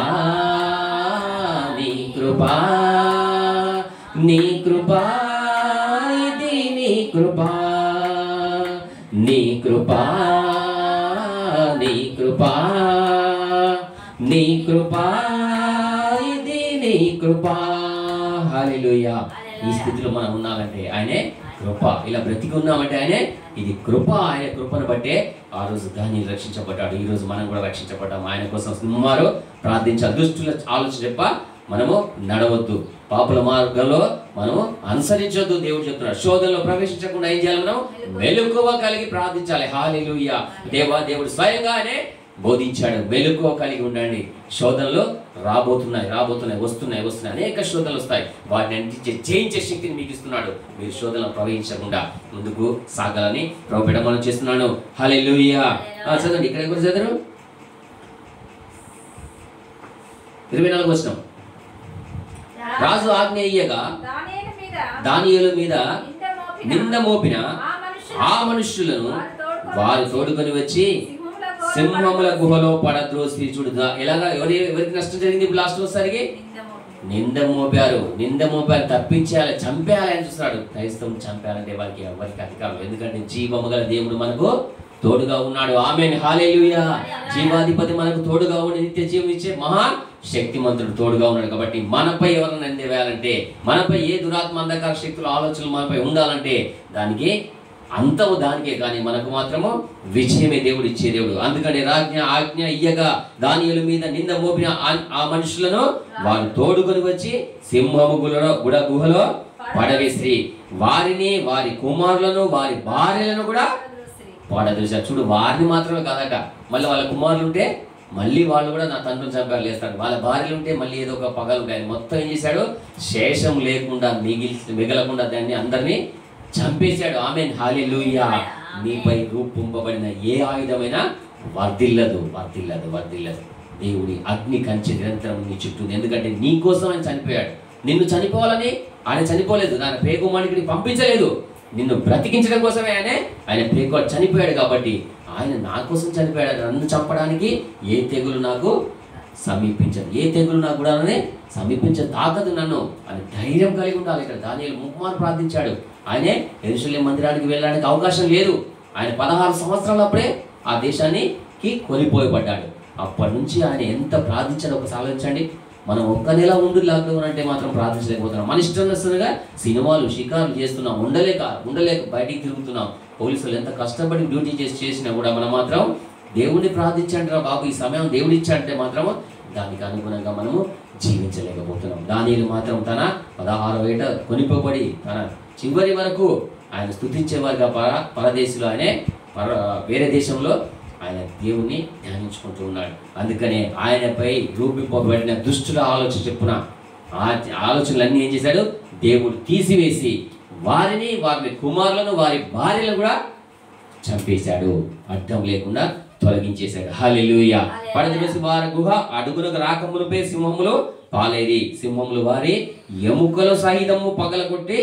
నీ కృపా నీ కృపా ఇది నీ కృపా నీ కృపా నీ కృపా నీ కృపా ఇది నీ కృపా హల్లెలూయా ఈ స్థితిలో మనం ఉన్నామంటే ఆయనే కృప ఇలా బ్రతికి ఉన్నామంటే ఆయనే ఇది కృప ఆయన కృపను బట్టే ఆ రోజు దాన్ని రక్షించబడ్డాడు ఈ రోజు మనం కూడా రక్షించబడ్డాం ఆయన కోసం సుమారు ప్రార్థించాలి దుష్టుల ఆలోచన చెప్ప మనము నడవద్దు పాపుల మార్గంలో మనము అనుసరించొద్దు దేవుడు చెప్తున్నాడు శోధనలో ప్రవేశించకుండా ఏం చేయాలి మనం మెలకువ కలిగి ప్రార్థించాలి హాలిలుయ్య దేవా దేవుడు స్వయంగానే బోధించాడు మెలకువ కలిగి ఉండండి శోధనలు రాబోతున్నాయి రాబోతున్నాయి వస్తున్నాయి వస్తున్నాయి అనేక శోధనలు వస్తాయి వాటిని అందించే జయించే శక్తిని మీకు ఇస్తున్నాడు మీరు శోధనలు ప్రవహించకుండా ముందుకు సాగాలని ప్రభుత్వ మనం చేస్తున్నాను హాలిలుయ్య చదవండి ఇక్కడ కూడా చదరు ఇరవై నాలుగు వచ్చినాం రాజు ఆజ్ఞేయగా దానియేలు మీద దానియేలు మీద నింద మోపిన నింద మోపిన ఆ మనుషులు ఆ మనుష్యులను వారు తోడుకొని వారు తోడుకొని వచ్చి సింహముల గుహలో పడద్రోసి చూడు ఎలాగా ఎవరి ఎవరికి నష్టం జరిగింది లాస్ట్ వచ్చేసరికి నింద మోపారు నింద మోపారు తప్పించేయాలి చంపేయాలని చూస్తాడు క్రైస్తవం చంపేయాలంటే వాళ్ళకి ఎవరికి అధికారం లేదు. ఎందుకంటే జీవము గల దేవుడు మనకు తోడుగా ఉన్నాడు ఆమె హాలేలుయా జీవాధిపతి మనకు తోడుగా ఉండి నిత్య జీవం ఇచ్చే మహా శక్తిమంతుడు తోడుగా ఉన్నాడు కాబట్టి మనపై ఎవరైనా నింద వేయాలంటే మనపై ఏ దురాత్మ అంధకార శక్తుల ఆలోచనలు మనపై ఉండాలంటే దానికి అంతము దానికే కానీ మనకు మాత్రము విజయమే దేవుడు ఇచ్చే దేవుడు అందుకని రాజ్ఞ ఆజ్ఞ ఇయ్యగా దానియుల మీద నింద మోపిన ఆ- ఆ మనుషులను వారు తోడుకొని వచ్చి సింహము గులలో గుడ గుహలో పడవేసి వారిని వారి కుమారులను వారి భార్యలను కూడా పాడదూసారు చూడు వారిని మాత్రమే కాదట మళ్ళీ వాళ్ళ కుమారులు ఉంటే మళ్ళీ వాళ్ళు కూడా నా తండ్రిని చంపారు లేస్తాడు వాళ్ళ భార్యలు ఉంటే మళ్ళీ ఏదో ఒక పగలు ఉంటాయి మొత్తం ఏం చేశాడు శేషం లేకుండా మిగిలి మిగలకుండా దాన్ని అందరినీ చంపేశాడు ఆమె హాలిలుయా నీపై రూపుంపబడిన ఏ ఆయుధమైనా వర్ధిల్లదు వర్ధిల్లదు వర్ధిల్లదు దేవుడి అగ్ని కంచె నిరంతరం నీ చుట్టూ ఉంది. ఎందుకంటే నీ కోసం ఆయన చనిపోయాడు నిన్ను చనిపోవాలని ఆయన చనిపోలేదు దాని పేగుమానికి పంపించలేదు నిన్ను బ్రతికించడం కోసమే ఆయనే ఆయన పేగు చనిపోయాడు కాబట్టి ఆయన నా కోసం చనిపోయాడు నన్ను చంపడానికి ఏ తెగులు నాకు సమీపించదు ఏ తెగులు నాకు కూడా సమీపించ తాకదు నన్ను అని ధైర్యం కలిగి ఉండాలి ఇక్కడ దానియలు ముఖ్యమారు ప్రార్థించాడు ఆయనే ఎరుసలేం మందిరానికి వెళ్ళడానికి అవకాశం లేదు ఆయన పదహారు సంవత్సరాలప్పుడే ఆ దేశానికి కొలిపోయబడ్డాడు అప్పటి నుంచి ఆయన ఎంత ప్రార్థించాడో ఒకసారి ఆలోచించండి మనం ఒక్క నెల ఉండి లాక్డౌన్ అంటే మాత్రం ప్రార్థించలేకపోతున్నాం మన ఇష్టం వస్తుందిగా సినిమాలు షికారులు చేస్తున్నాం ఉండలేక ఉండలేక బయటికి తిరుగుతున్నాం పోలీసులు ఎంత కష్టపడి డ్యూటీ చేసి చేసినా కూడా మనం మాత్రం దేవుడిని ప్రార్థించండి రా బాబు ఈ సమయం దేవుడు ఇచ్చాడంటే మాత్రం దానికి అనుగుణంగా మనము జీవించలేకపోతున్నాం దానిని మాత్రం తన పదహారు ఏట కొనిపోబడి తన చివరి వరకు ఆయన స్థుతించేవారుగా పర పరదేశంలో ఆయనే పర వేరే దేశంలో ఆయన దేవుణ్ణి ధ్యానించుకుంటూ ఉన్నాడు అందుకనే ఆయనపై రూపింపబడిన దుష్టుల ఆలోచన చెప్పున ఆ ఆలోచనలన్నీ ఏం చేశాడు దేవుడు తీసివేసి వారిని వారి కుమారులను వారి భార్యలను కూడా చంపేశాడు అడ్డం లేకుండా తొలగించేశాడు హల్లెలూయా పడదివేసి వారి గుహ అడుగులకు రాకములపై సింహములు పాలేరి సింహములు వారి ఎముకలు సహితము పగలగొట్టి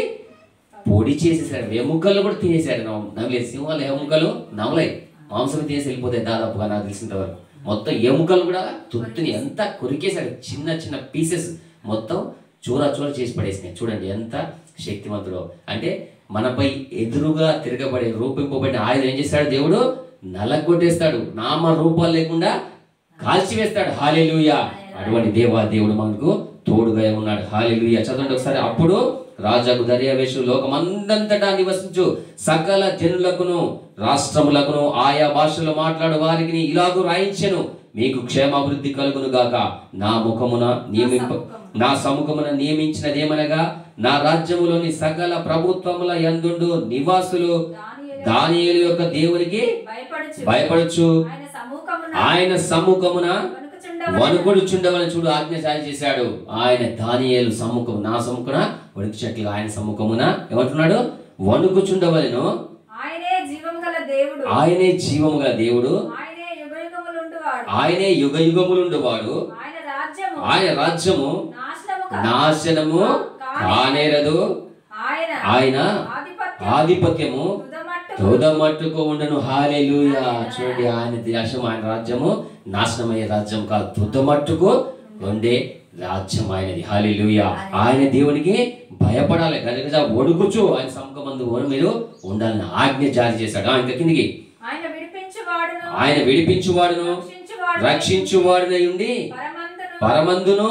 పొడి చేసేసాడు ఎముకలు కూడా తినేశాడు నవ- నవలే సింహాలు ఎముకలు నవలై మాంసం తినేసి వెళ్ళిపోతాయి దాదాపుగా నాకు తెలిసినంత వరకు మొత్తం ఎముకలు కూడా తుత్తుని ఎంత కొరికేశాడు చిన్న చిన్న పీసెస్ మొత్తం చూర చూర చేసి పడేసినాయి చూడండి ఎంత శక్తివంతుడో అంటే మనపై ఎదురుగా తిరగబడే రూపింపబడిన ఆయుధం ఏం చేస్తాడు దేవుడు నలగొట్టేస్తాడు నామ రూపాలు లేకుండా కాల్చివేస్తాడు హాలేలుయా అటువంటి దేవా దేవుడు మనకు తోడుగా ఉన్నాడు హాలేలుయా చదవండి ఒకసారి అప్పుడు రాజాకు దర్యావేషు లోకమందంతటా నివసించు సకల జనులకును రాష్ట్రములకును ఆయా భాషలో మాట్లాడు వారికి ఇలాగూ రాయించెను మీకు క్షేమాభివృద్ధి కలుగును గాక నా ముఖమున నియమింప నా సముఖమున నియమించినదేమనగా నా రాజ్యములోని సకల ప్రభుత్వముల యందుండు నివాసులు దానియేలు యొక్క దేవునికి భయపడుచు భయపడచ్చు ఆయన సముఖమున ఆయన సమ్ముఖమున వణుకుచుండవలెను. వణుకుడు చుండవని చూడు ఆజ్ఞ జారీ చేశాడు ఆయన దానియేలు సమ్ముఖం నా సమ్ముఖన వణుకుచట్లు ఆయన సమ్ముఖమున ఏమంటున్నాడు వణుకుచుండవలను ఆయనే జీవం గల దేవుడు ఆయనే జీవము గల దేవుడు ఆయనే యుగయుగములుండువాడు ఆయనే యుగ యుగములుండువాడు ఆయన రాజ్యము ఆయన రాజ్యము నాశనము కాదు. నాశనము కానేరదు ఆయన ఆయన ఆధిపత్యం ఆధిపత్యము తుదమట్టు తోదమట్టుకు ఉండను హాలేలుయా చూడండి ఆయన దేశం ఆయన రాజ్యము నాశనమయ్యే రాజ్యం కాదు తుదమట్టుకు ఉండే రాజ్యం ఆయనది హాలేలుయా ఆయన దేవునికి భయపడాలి గజగజ ఒడుగుచు ఆయన సముఖమందు మీరు ఉండాలని ఆజ్ఞ జారీ చేశాడు ఆ, ఇంకా కిందికి ఆయన విడిపించువాడును ఆయన విడిపించువాడును రక్షించువాడును రక్షించువాడునై ఉండి పరమందును పరమందును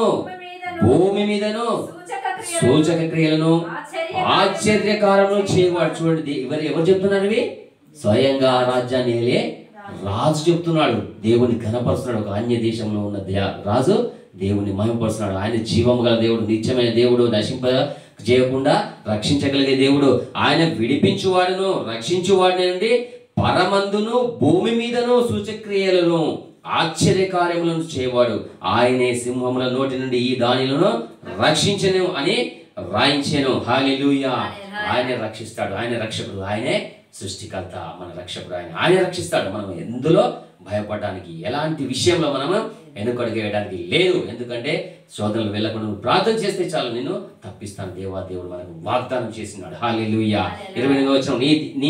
భూమి మీదను భూమి మీదను సూచక క్రియలు సూచక క్రియలను ఆశ్చర్య ఆశ్చర్యకారములు చేయవాడు చూడండి ఎవరు ఎవరు చెప్తున్నారు ఇవి స్వయంగా ఆ రాజ్యాన్ని ఏలే రాజు చెప్తున్నాడు దేవుని ఘనపరుస్తున్నాడు ఒక అన్య దేశంలో ఉన్న దే- రాజు దేవుని మహిమపరుస్తున్నాడు ఆయన జీవము గల దేవుడు నిత్యమైన దేవుడు నశింప చేయకుండా రక్షించగలిగే దేవుడు ఆయన విడిపించువాడును రక్షించువాడిని నుండి పరమందును భూమి మీదను సూచక్రియలను ఆశ్చర్యకార్యములను చేయవాడు ఆయనే సింహముల నోటి నుండి ఈ దానిలను రక్షించను అని రాయించాను హాలిలుయా ఆయనే రక్షిస్తాడు ఆయన రక్షకుడు ఆయనే సృష్టికర్త మన రక్షకుడు ఆయన ఆయన రక్షిస్తాడు మనం ఎందులో భయపడడానికి ఎలాంటి విషయంలో మనము వెనుకడుగు వేయడానికి లేదు ఎందుకంటే శోధనలు వెళ్ళకుండా నువ్వు ప్రార్థన చేస్తే చాలు నిన్ను తప్పిస్తాను దేవా దేవుడు మనకు వాగ్దానం చేసినాడు హాలిలుయా ఇరవై ఎనిమిది వచ్చిన నీ నీ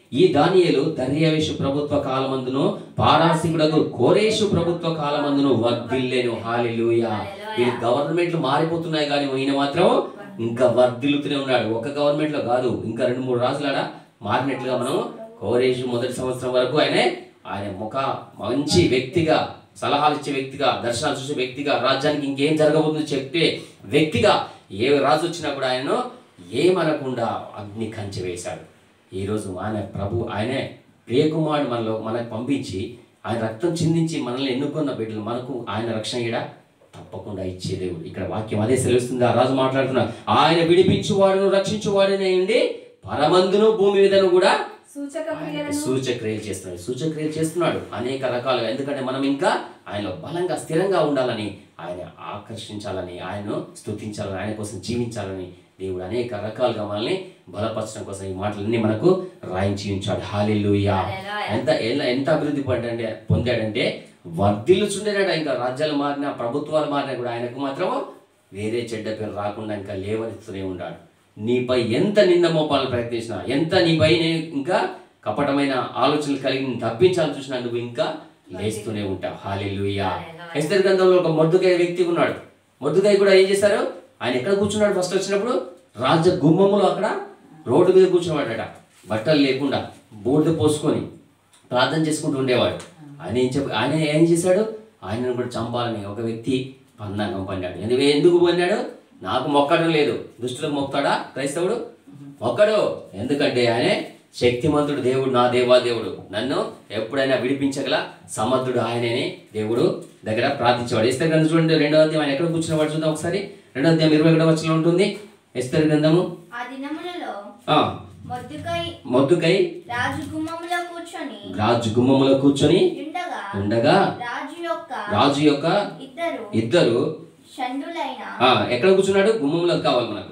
ఈ దానియేలు దర్యావేషు ప్రభుత్వ కాలమందును పారాసికుడకు కోరేషు ప్రభుత్వ కాలమందును వర్ధిల్లేను హాలిలుయా వీళ్ళ గవర్నమెంట్లు మారిపోతున్నాయి కానీ ఈయన మాత్రం ఇంకా వర్ధిల్లుతూనే ఉన్నాడు ఒక గవర్నమెంట్ లో కాదు ఇంకా రెండు మూడు రాజులాడ మారినట్లుగా మనం కోరేషు మొదటి సంవత్సరం వరకు ఆయనే ఆయన ముఖ మంచి వ్యక్తిగా సలహాలు ఇచ్చే వ్యక్తిగా దర్శనాలు చూసే వ్యక్తిగా రాజ్యానికి ఇంకేం జరగబోతుందో చెప్పే వ్యక్తిగా ఏ రాజు వచ్చినా కూడా ఆయనను ఏమనకుండా అగ్ని కంచె వేశాడు ఈరోజు ఆయన ప్రభు ఆయనే ప్రియకుమారుడు మనలో మనకు పంపించి ఆయన రక్తం చిందించి మనల్ని ఎన్నుకున్న బిడ్డలు మనకు ఆయన రక్షణ ఇడ తప్పకుండా ఇచ్చే దేవుడు ఇక్కడ వాక్యం అదే సెలవుస్తుంది ఆ రాజు మాట్లాడుతున్నా ఆయన విడిపించువాడును రక్షించువాడునే ఉండి పరమందును భూమి మీదను కూడా సూచక ఆయన క్రియలను సూచక్రియలు చేస్తున్నాడు సూచక్రియలు చేస్తున్నాడు అనేక రకాలుగా ఎందుకంటే మనం ఇంకా ఆయనలో బలంగా స్థిరంగా ఉండాలని ఆయన ఆకర్షించాలని ఆయనను స్తుతించాలని ఆయన కోసం జీవించాలని దేవుడు అనేక రకాలుగా మనల్ని బలపరచడం కోసం ఈ మాటలన్నీ మనకు రాయించి ఉంచాడు హాలిల్లుయా హల్లెలూయా. ఎంత ఎలా- ఎంత అభివృద్ధి పడ్డంటే పొందాడంటే వర్ధిల్లుచుండేనట ఇంకా రాజ్యాలు మారినా ప్రభుత్వాలు మారినా కూడా ఆయనకు మాత్రం వేరే చెడ్డ పేరు రాకుండా ఇంకా లేవనిస్తూనే ఉన్నాడు నీపై ఎంత నింద మోపాలని ప్రయత్నించినా ఎంత నీపై ఇంకా కపటమైన ఆలోచనలు కలిగి నిన్ను తప్పించాలని చూసినా నువ్వు ఇంకా లేస్తూనే ఉంటావు హాలిల్లుయా ఎస్తర్ గ్రంథంలో ఒక మొద్దుకాయ వ్యక్తి ఉన్నాడు మొద్దుకాయ కూడా ఏం చేశారు ఆయన ఎక్కడ కూర్చున్నాడు ఫస్ట్ వచ్చినప్పుడు రాజ గుమ్మములో అక్కడ రోడ్డు మీద కూర్చున్నాడట బట్టలు లేకుండా బూడిద పోసుకొని ప్రార్థన చేసుకుంటూ ఉండేవాడు ఆయన ఏం చెప్ప ఆయన ఏం చేశాడు ఆయనను కూడా చంపాలని ఒక వ్యక్తి పన్నాగం పన్నాడు ఎందుకు ఎందుకు పన్నాడు నాకు మొక్కడం లేదు దుష్టులకు మొక్కుతాడా క్రైస్తవుడు మొక్కడు ఎందుకంటే ఆయనే శక్తిమంతుడు దేవుడు నా దేవా దేవుడు నన్ను ఎప్పుడైనా విడిపించగల సమర్థుడు ఆయనని దేవుడు దగ్గర ప్రార్థించేవాడు ఎస్తర్ గ్రంథం చూడండి రెండవ అధ్యాయం ఆయన ఎక్కడ కూర్చున్నవాడు చూద్దాం ఒకసారి రెండవ అధ్యాయం ఇరవై ఒకటో వచ్చిన ఉంటుంది ఎస్తర్ గ్రంథము ఆ దినములలో ఆ, మొద్దుకై మొద్దుకై రాజు గుమ్మములో కూర్చొని రాజు గుమ్మములో కూర్చొని ఉండగా ఉండగా రాజు యొక్క రాజు యొక్క ఇద్దరు ఇద్దరు షండులైన ఆ ఎక్కడ కూర్చున్నాడు గుమ్మంలో కావాలి మనకు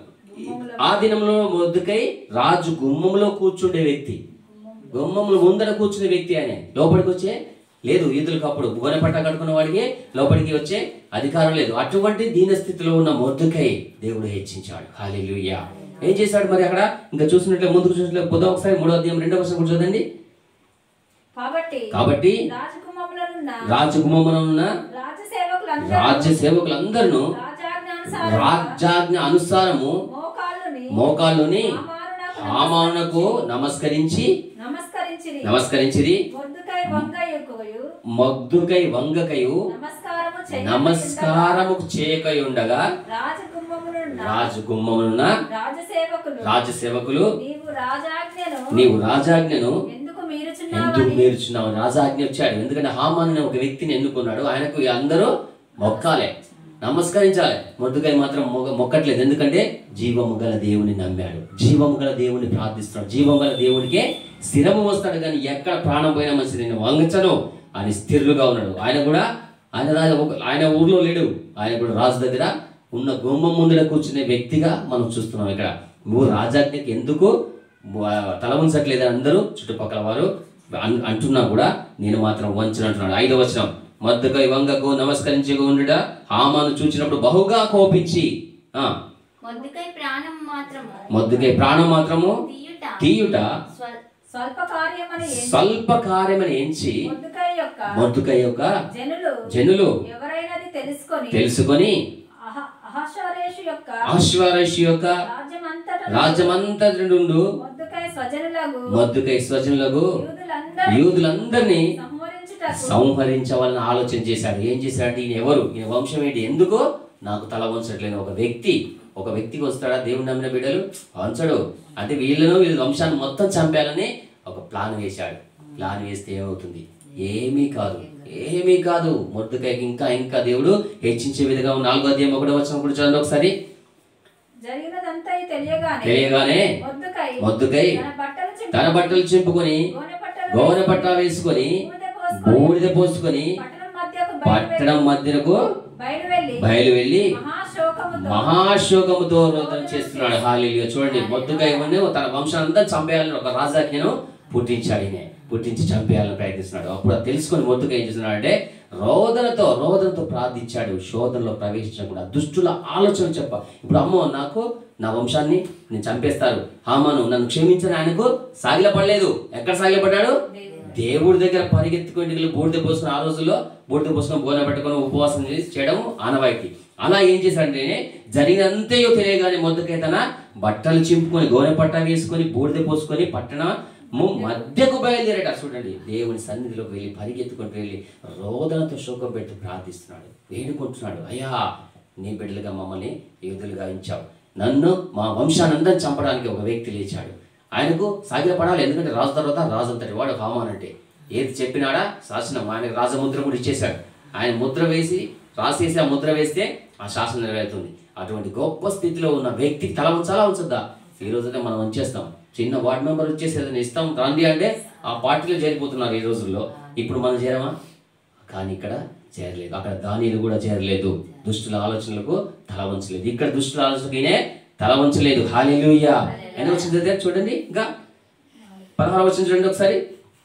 ఆ దినంలో మొద్దుకై రాజు గుమ్మంలో కూర్చుండే వ్యక్తి గుమ్మంలో ముందర కూర్చునే వ్యక్తి ఆయన లోపలికి వచ్చే లేదు ఈదులకు అప్పుడు గోనె పట్ట కట్టుకున్న వాడికి లోపలికి వచ్చే అధికారం లేదు అటువంటి దీనస్థితిలో ఉన్న మొద్దుకై దేవుడు హెచ్చించాడు హాలెలూయా ఏం చేశాడు మరి అక్కడ ఇంకా చూసినట్లే ముందుకు చూసినట్లే పొద్దు ఒకసారి మూడో అధ్యాయం రెండో వర్షం కూడా చూడండి కాబట్టి కాబట్టి రాజకుమారులనున్న రాజగుమ్మమున ఉన్న రాజసేవకులందరూ రాజ్య సేవకులందరూ రాజాజ్ఞానుసారం రాజ్యాజ్ఞ అనుసారము మోకాళ్ళుని మోకాళ్ళుని హామానునకు హామానునకు నమస్కరించి నమస్కరించిరి నమస్కరించిరి మొద్దుకై వంగయుకయు మగ్దుకై వంగకయు నమస్కారము చేయ నమస్కారము చేయకై ఉండగా రాజగుమ్మమునున్న రాజు గుమ్మమున రాజసేవకులు రాజసేవకులు నీవు రాజాజ్ఞను నీవు రాజాజ్ఞను ఎందుకు ఎందుకు మీరుచున్నావని మేరుచున్నావు రాజాజ్ఞ వచ్చాడు ఎందుకంటే హామాన్ అనే ఒక వ్యక్తిని ఎన్నుకున్నాడు ఆయనకు అందరూ మొక్కాలే నమస్కరించాలి మొద్దుకై మాత్రం మొగ మొక్కట్లేదు ఎందుకంటే జీవము గల దేవుని నమ్మాడు జీవము గల దేవుని ప్రార్థిస్తున్నాడు జీవము గల దేవునికే స్థిరము వస్తాడు కానీ ఎక్కడ ప్రాణం పోయినా మంచి నేను వంగచను అని స్థిరులుగా ఉన్నాడు ఆయన కూడా ఆయన రాజు ఒక- ఆయన ఊర్లో లేడు ఆయన కూడా రాజు దగ్గర ఉన్న గుమ్మం ముందర కూర్చునే వ్యక్తిగా మనం చూస్తున్నాం ఇక్కడ నువ్వు రాజాజ్ఞకి ఎందుకు వా- తల ఉంచట్లేదు అందరూ చుట్టుపక్కల వారు అన్- అంటున్నా కూడా నేను మాత్రం వంచను అంటున్నాడు ఐదవ వచనం మద్దుకై వంగకు నమస్కరించి ఉండుట హామాను చూచినప్పుడు బహుగా కోపించి ఆ మొద్దుకై ప్రాణం మాత్రము మద్దుకై ప్రాణం మాత్రము తీయుట తీయుట స్వ- స్వల్ప కార్యమని ఎంచి స్వల్ప కార్యమని ఎంచి మొద్దుకై యొక్క మద్దుకై యొక్క జనులు జనులు ఎవరైనది తెలుసుకొని తెలుసుకొని అహ- అహశ్వరేషు యొక్క అశ్వరషి యొక్క రాజ్యమంతటా రాజ్యమంతా నుండు మొద్దుకై స్వజనులకు మద్దుకై స్వజనులకు యూదులందరూ యూదులందరినీ సంహరించుటకు సంహరించవాలని ఆలోచన చేశాడు ఏం చేశాడు ఈయన ఎవరు ఈయన వంశం ఏంటి ఎందుకు నాకు తల వంచట్లేదు ఒక వ్యక్తి ఒక వ్యక్తికి వస్తాడా దేవుడు నమ్మిన బిడ్డలు వంచడు అంటే వీళ్ళను వీళ్ళ వంశాన్ని మొత్తం చంపేయాలని ఒక ప్లాన్ వేశాడు ప్లాన్ వేస్తే ఏమవుతుంది ఏమీ కాదు ఏమీ కాదు మొద్దుకైకి ఇంకా ఇంకా దేవుడు హెచ్చించే విధంగా ఉన్న నాలుగో అధ్యాయం ఒకటో వచ్చిన కూడా చూడండి ఒకసారి జరిగినదంతా తెలియగానే తెలియగానే మొద్దుకై మొద్దుకై తన బట్టలు చింపు తన బట్టలు చింపుకొని గోనె పట్టలు గౌన పట్టా వేసుకొని బూడిద పోసుకొని బూడిద పోసుకొని పట్టణం మధ్యకు పట్టణం మధ్యకు బయలు వెళ్ళి బయలు వెళ్ళి మహాశోకముతో మహాశోకముతో రోదన చేస్తున్నాడు హాలీలుగా చూడండి మొద్దుగా ఇవన్నీ తన వంశానంతా చంపేయాలని ఒక రాజాజ్ఞను పుట్టించాడు ఈయన పుట్టించి చంపేయాలని ప్రయత్నిస్తున్నాడు అప్పుడు అది తెలుసుకొని మొద్దుగా ఏం చేస్తున్నాడు అంటే రోదనతో రోదనతో ప్రార్థించాడు శోధనలో ప్రవేశించకుండా దుష్టుల ఆలోచన చెప్ప ఇప్పుడు అమ్మో నాకు నా వంశాన్ని నేను చంపేస్తారు హామాను నన్ను క్షమించని ఆయనకు సాగిలపడలేదు ఎక్కడ సాగిలపడ్డాడు దేవుడి దగ్గర పరిగెత్తుకొని వెళ్ళి బూడిద పోసుకుని ఆ రోజుల్లో బూడిద పోసుకొని బోన పెట్టుకొని ఉపవాసం చేసి చేయడం ఆనవాయితీ అలా ఏం చేశాడంటే జరిగినంతయో తెలియగానే మొదటికై తన బట్టలు చింపుకొని గోనె పట్ట వేసుకొని బూడిద పోసుకొని పట్టణ మధ్యకు బయలుదేరాడు చూడండి దేవుని సన్నిధిలోకి వెళ్ళి పరిగెత్తుకుంటూ వెళ్ళి రోదనతో శోకం పెట్టి ప్రార్థిస్తున్నాడు వేడుకుంటున్నాడు అయ్యా నీ బిడ్డలుగా మమ్మల్ని యోధులుగా ఇచ్చావు నన్ను మా వంశానందరం చంపడానికి ఒక వ్యక్తి లేచాడు ఆయనకు సాగిలపడాలి ఎందుకంటే రాజు తర్వాత రాజు అంతటి వాడు హామాన్ అంటే ఏది చెప్పినాడా శాసనం ఆయన రాజముద్ర కూడా ఇచ్చేశాడు ఆయన ముద్ర వేసి రాసేసి ఆ ముద్ర వేస్తే ఆ శాసనం నెరవేరుతుంది అటువంటి గొప్ప స్థితిలో ఉన్న వ్యక్తికి తల ఉంచాలా ఉంచద్దా ఈ రోజైతే మనం ఉంచేస్తాం చిన్న వార్డ్ మెంబర్ వచ్చేసి ఏదైనా ఇస్తాం రండి అంటే ఆ పార్టీలో చేరిపోతున్నారు ఈ రోజుల్లో ఇప్పుడు మనం చేరమా కానీ ఇక్కడ చేరలేదు అక్కడ దానిలు కూడా చేరలేదు దుష్టుల ఆలోచనలకు తల వంచలేదు ఇక్కడ దుష్టుల ఆలోచనకి తల వంచలేదు హాలిలుయ్యా ఎన్ని వచ్చింది అదే చూడండి ఇంకా పదహారు వచ్చింది చూడండి ఒకసారి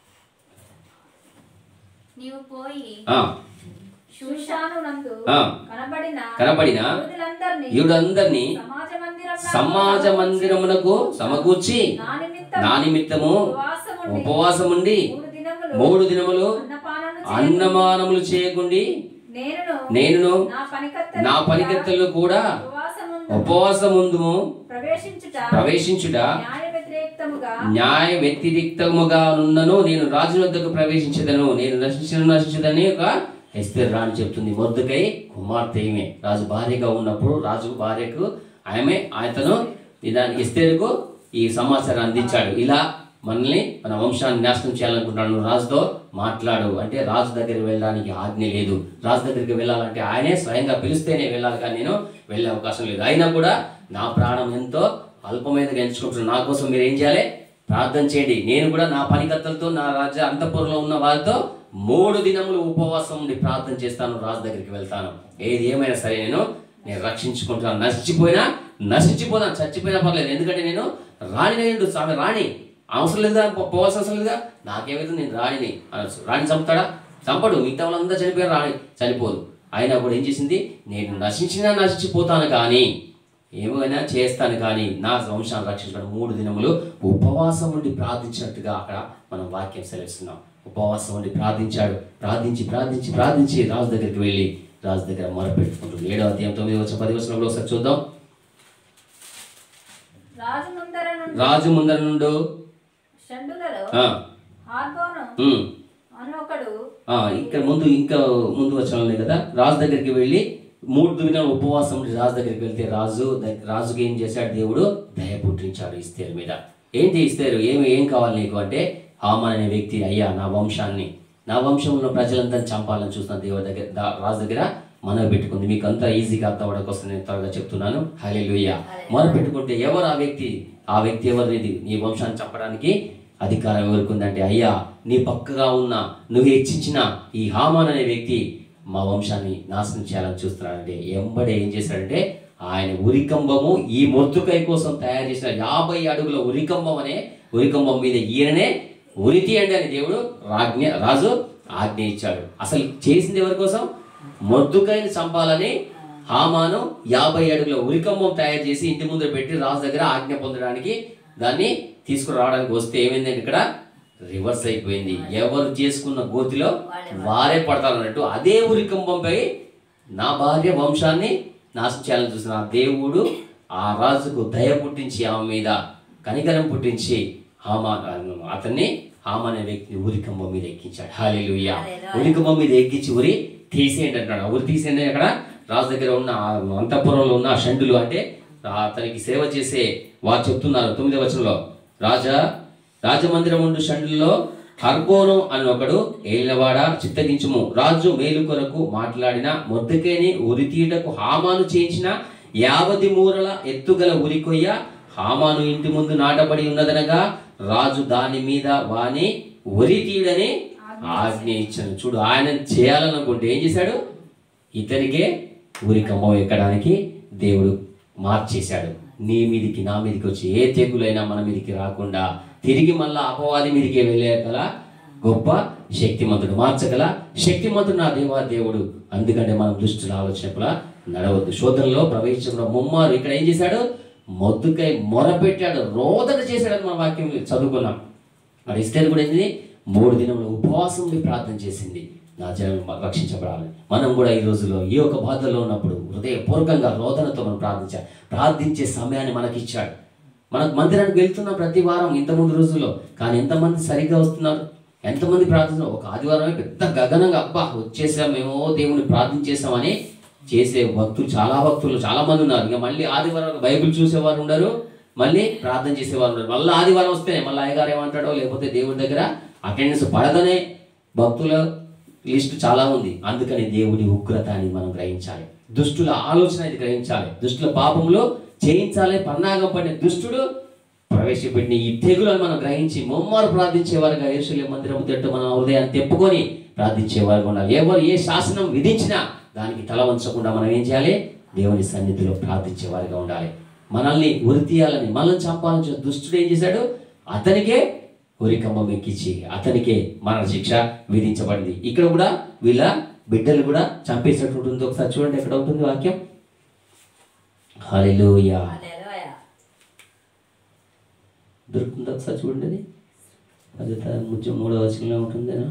నీవు పోయి ఆ, శూషాను నందు ఆ. కనబడిన కనబడిన యూదులందరినీ ఈవిడందరినీ సమాజ మందిరంలో సమాజ మందిరమునకు సమకూర్చి నా నిమిత్తము నా నిమిత్తము ఉపవాసముండి ఉపవాసముండి మూడు దినములు మూడు దినములు అన్నపానము చేయ- అన్నమానములు చేయకుండి నేనును నేనును నా పనికత్తెలు నా పనికత్తెలు కూడా ఉపవాసముందు ఉపవాసముందుము ప్రవేశించుట ప్రవేశించుట న్యాయ వ్యతిరేక్తముగా న్యాయ వ్యతిరిక్తముగా ఉన్నను నేను రాజు వద్దకు ప్రవేశించదను నేను నశించను నశించదని ఒక ఎస్తేర్ రాణి చెప్తుంది మొద్దుకై కుమార్తె ఈమె రాజు భార్యగా ఉన్నప్పుడు రాజు భార్యకు ఆమె ఆయతను దాని ఎస్తేరుకు ఈ సమాచారం అందించాడు ఇలా మనల్ని మన వంశాన్ని నాశనం చేయాలనుకుంటున్నాడు నువ్వు రాజుతో మాట్లాడు అంటే రాజు దగ్గరికి వెళ్ళడానికి ఆజ్ఞ లేదు రాజు దగ్గరికి వెళ్ళాలంటే ఆయనే స్వయంగా పిలిస్తేనే వెళ్ళాలి కానీ నేను వెళ్ళే అవకాశం లేదు అయినా కూడా నా ప్రాణం ఎంతో అల్పమైనదిగా ఎంచుకుంటున్నాను నా కోసం మీరు ఏం చేయాలి ప్రార్థన చేయండి నేను కూడా నా పనికత్తలతో నా రాజ్య అంతఃపురంలో ఉన్న వారితో మూడు దినములు ఉపవాసం ఉండి ప్రార్థన చేస్తాను రాజు దగ్గరికి వెళ్తాను ఏది ఏమైనా సరే నేను నేను రక్షించుకుంటాను నశించిపోయినా నశించిపోతాను చచ్చిపోయినా పర్లేదు ఎందుకంటే నేను రాణి నేను ఆమె రాణి అవసరం లేదా పో- పోవాల్సిన అవసరం లేదా నాకేమైతే నేను రాణిని అనొచ్చు రాణి చంపుతాడా చంపడు మిగతా వాళ్ళందరూ చనిపోయారు రాణి చనిపోదు అయినా కూడా ఏం చేసింది నేను నశించినా నశించిపోతాను కానీ ఏమైనా చేస్తాను కానీ నా వంశాన్ని రక్షించడం మూడు దినములు ఉపవాసం ఉండి ప్రార్థించినట్టుగా అక్కడ మనం వాక్యం సెలవిస్తున్నాం ఉపవాసం ఉండి ప్రార్థించాడు ప్రార్థించి ప్రార్థించి ప్రార్థించి రాజు దగ్గరికి వెళ్ళి రాజు దగ్గర మొరపెట్టుకుంటుంది ఏడవ అధ్యాయం తొమ్మిది వచ్చిన పది వచనంలో ఒకసారి చూద్దాం రాజు ముందర నుండి రాజు ముందర నుండు షండులలో ఆ, హార్బోను ఉమ్, అని ఒకడు ఆ, ఇక్కడ ముందు ఇంకా ముందు వచనంలో కదా రాజు దగ్గరికి వెళ్ళి మూడు దినాలు ఉపవాసం ఉండి రాజు దగ్గరికి వెళ్తే రాజు దగ్గ- రాజుకి ఏం చేశాడు దేవుడు దయ పుట్టించాడు ఇస్తేరు మీద ఏంటి ఇస్తేరు ఏమి ఏం కావాలి నీకు అంటే హామాన్ అనే వ్యక్తి అయ్యా నా వంశాన్ని నా వంశంలో ప్రజలంతా చంపాలని చూస్తున్న దేవుడి దగ్గర దా- రాజు దగ్గర మనవి పెట్టుకుంది మీకు అంతా ఈజీగా అర్థం అవడం కోసం నేను త్వరగా చెప్తున్నాను హలే మొర పెట్టుకుంటే ఎవరు ఆ వ్యక్తి ఆ వ్యక్తి ఎవరిది నీ వంశాన్ని చంపడానికి అధికారం ఎవరికి ఉందంటే అయ్యా నీ పక్కగా ఉన్న నువ్వు హెచ్చించిన ఈ హామాన్ అనే వ్యక్తి మా వంశాన్ని నాశనం చేయాలని చూస్తున్నాడంటే ఎంబడే ఏం చేశాడంటే ఆయన ఉరికంబము ఈ మొద్దుకై కోసం తయారు చేసిన యాభై అడుగుల ఉరికంబం అనే ఉరికంబం మీద ఈయననే ఉరి తీయండి అని దేవుడు రాజ్ఞ రాజు ఆజ్ఞ ఇచ్చాడు అసలు చేసింది ఎవరి కోసం మొద్దుకైని చంపాలని హామాను యాభై అడుగుల ఉరికంబం తయారు చేసి ఇంటి ముందర పెట్టి రాజు దగ్గర ఆజ్ఞ పొందడానికి దాన్ని తీసుకురావడానికి వస్తే ఏమైందంటే ఇక్కడ రివర్స్ అయిపోయింది ఎవరు చేసుకున్న గోతిలో వారే పడతారు అన్నట్టు అదే ఉరికంబంపై నా భార్య వంశాన్ని నాశనం చేయాలని చూసిన ఆ దేవుడు ఆ రాజుకు దయ పుట్టించి ఆమె మీద కనికరం పుట్టించి హామా అతన్ని హామ అనే వ్యక్తిని ఉరికంబం మీద ఎక్కించాడు హాలేలుయ్య ఉరికంబం మీద ఎక్కించి ఉరి తీసేయండి అంటున్నాడు ఆ ఉరి తీసేయండి అక్కడ రాజు దగ్గర ఉన్న ఆ అంతఃపురంలో ఉన్న ఆ షండులు అంటే ఆ అతనికి సేవ చేసే వారు చెప్తున్నారు తొమ్మిది వచనంలో రాజా రాజమందిరం ఉండు షండుల్లో హర్బోను అని ఒకడు ఏలినవాడ చిత్తగించుము రాజు మేలు కొరకు మాట్లాడిన మొద్దకేని ఉరితీటకు హామాను చేయించిన యావది మూరల ఎత్తుగల ఉరికొయ్య హామాను ఇంటి ముందు నాటబడి ఉన్నదనగా రాజు దాని మీద వాని ఉరి తీయడని ఆజ్ఞ ఇచ్చాను చూడు ఆయన చేయాలనుకుంటే ఏం చేశాడు ఇతనికే ఊరి కంబం ఎక్కడానికి దేవుడు మార్చేశాడు నీ మీదికి నా మీదికి వచ్చి ఏ తెగులైనా మన మీదికి రాకుండా తిరిగి మళ్ళా అపవాది మీదికి వెళ్ళే గల గొప్ప శక్తిమంతుడు మార్చగల శక్తిమంతుడు నా దేవా దేవుడు అందుకంటే మనం దుష్టుల ఆలోచనల నడవద్దు శోధనలో ప్రవేశించిన ముమ్మారు ఇక్కడ ఏం చేశాడు మొద్దుకై మొరపెట్టాడు రోదన చేశాడని మన వాక్యం చదువుకున్నాం మరి ఇస్తే కూడా ఏంది మూడు దినములు ఉపవాసం ఉండి ప్రార్థన చేసింది నా జనం రక్షించబడాలి మనం కూడా ఈ రోజుల్లో ఈ యొక్క బాధల్లో ఉన్నప్పుడు హృదయపూర్వకంగా రోదనతో మనం ప్రార్థించాలి ప్రార్థించే సమయాన్ని మనకి ఇచ్చాడు మనకు మందిరానికి వెళ్తున్నాం ప్రతి వారం ఇంత ముందు రోజుల్లో కానీ ఎంతమంది సరిగ్గా వస్తున్నారు ఎంతమంది ప్రార్థిస్తున్నారు ఒక ఆదివారమే పెద్ద గగనంగా అబ్బా వచ్చేసాం మేము దేవుని ప్రార్థించేసామని చేసే భక్తులు చాలా భక్తులు చాలా మంది ఉన్నారు ఇంకా మళ్ళీ ఆదివారం బైబిల్ చూసేవారు ఉండరు మళ్ళీ ప్రార్థన చేసేవారు ఉన్నారు మళ్ళీ ఆదివారం వస్తేనే మళ్ళీ అయ్యగారు ఏమంటాడో లేకపోతే దేవుడి దగ్గర అటెండెన్స్ పడదనే భక్తుల లిస్ట్ చాలా ఉంది అందుకని దేవుడి ఉగ్రత అని మనం గ్రహించాలి దుష్టుల ఆలోచన ఇది గ్రహించాలి దుష్టుల పాపంలో చేయించాలి పన్నాగం పడిన దుష్టుడు ప్రవేశపెట్టిన ఈ తెగులను మనం గ్రహించి ముమ్మారు ప్రార్థించేవారుగా యేసులే మందిరం తిట్టు మన హృదయాన్ని తెప్పుకొని ప్రార్థించేవారుగా ఉండాలి ఎవరు ఏ శాసనం విధించినా దానికి తల వంచకుండా మనం ఏం చేయాలి దేవుని సన్నిధిలో ప్రార్థించేవారుగా ఉండాలి మనల్ని ఉరి తీయాలని మనల్ని చంపాలని చూసిన దుష్టుడు ఏం చేశాడు అతనికే ఉరికంబం ఎక్కించి అతనికే మరణ శిక్ష విధించబడింది ఇక్కడ కూడా వీళ్ళ బిడ్డలు కూడా చంపేసినట్టు ఉంటుంది ఒకసారి చూడండి ఎక్కడ ఉంటుంది వాక్యం హల్లెలూయా హల్లెలూయా. దొరుకుతుంది ఒకసారి చూడండి అది అది త- ముఖ్యం మూడో వచనంలో ఉంటుందేనా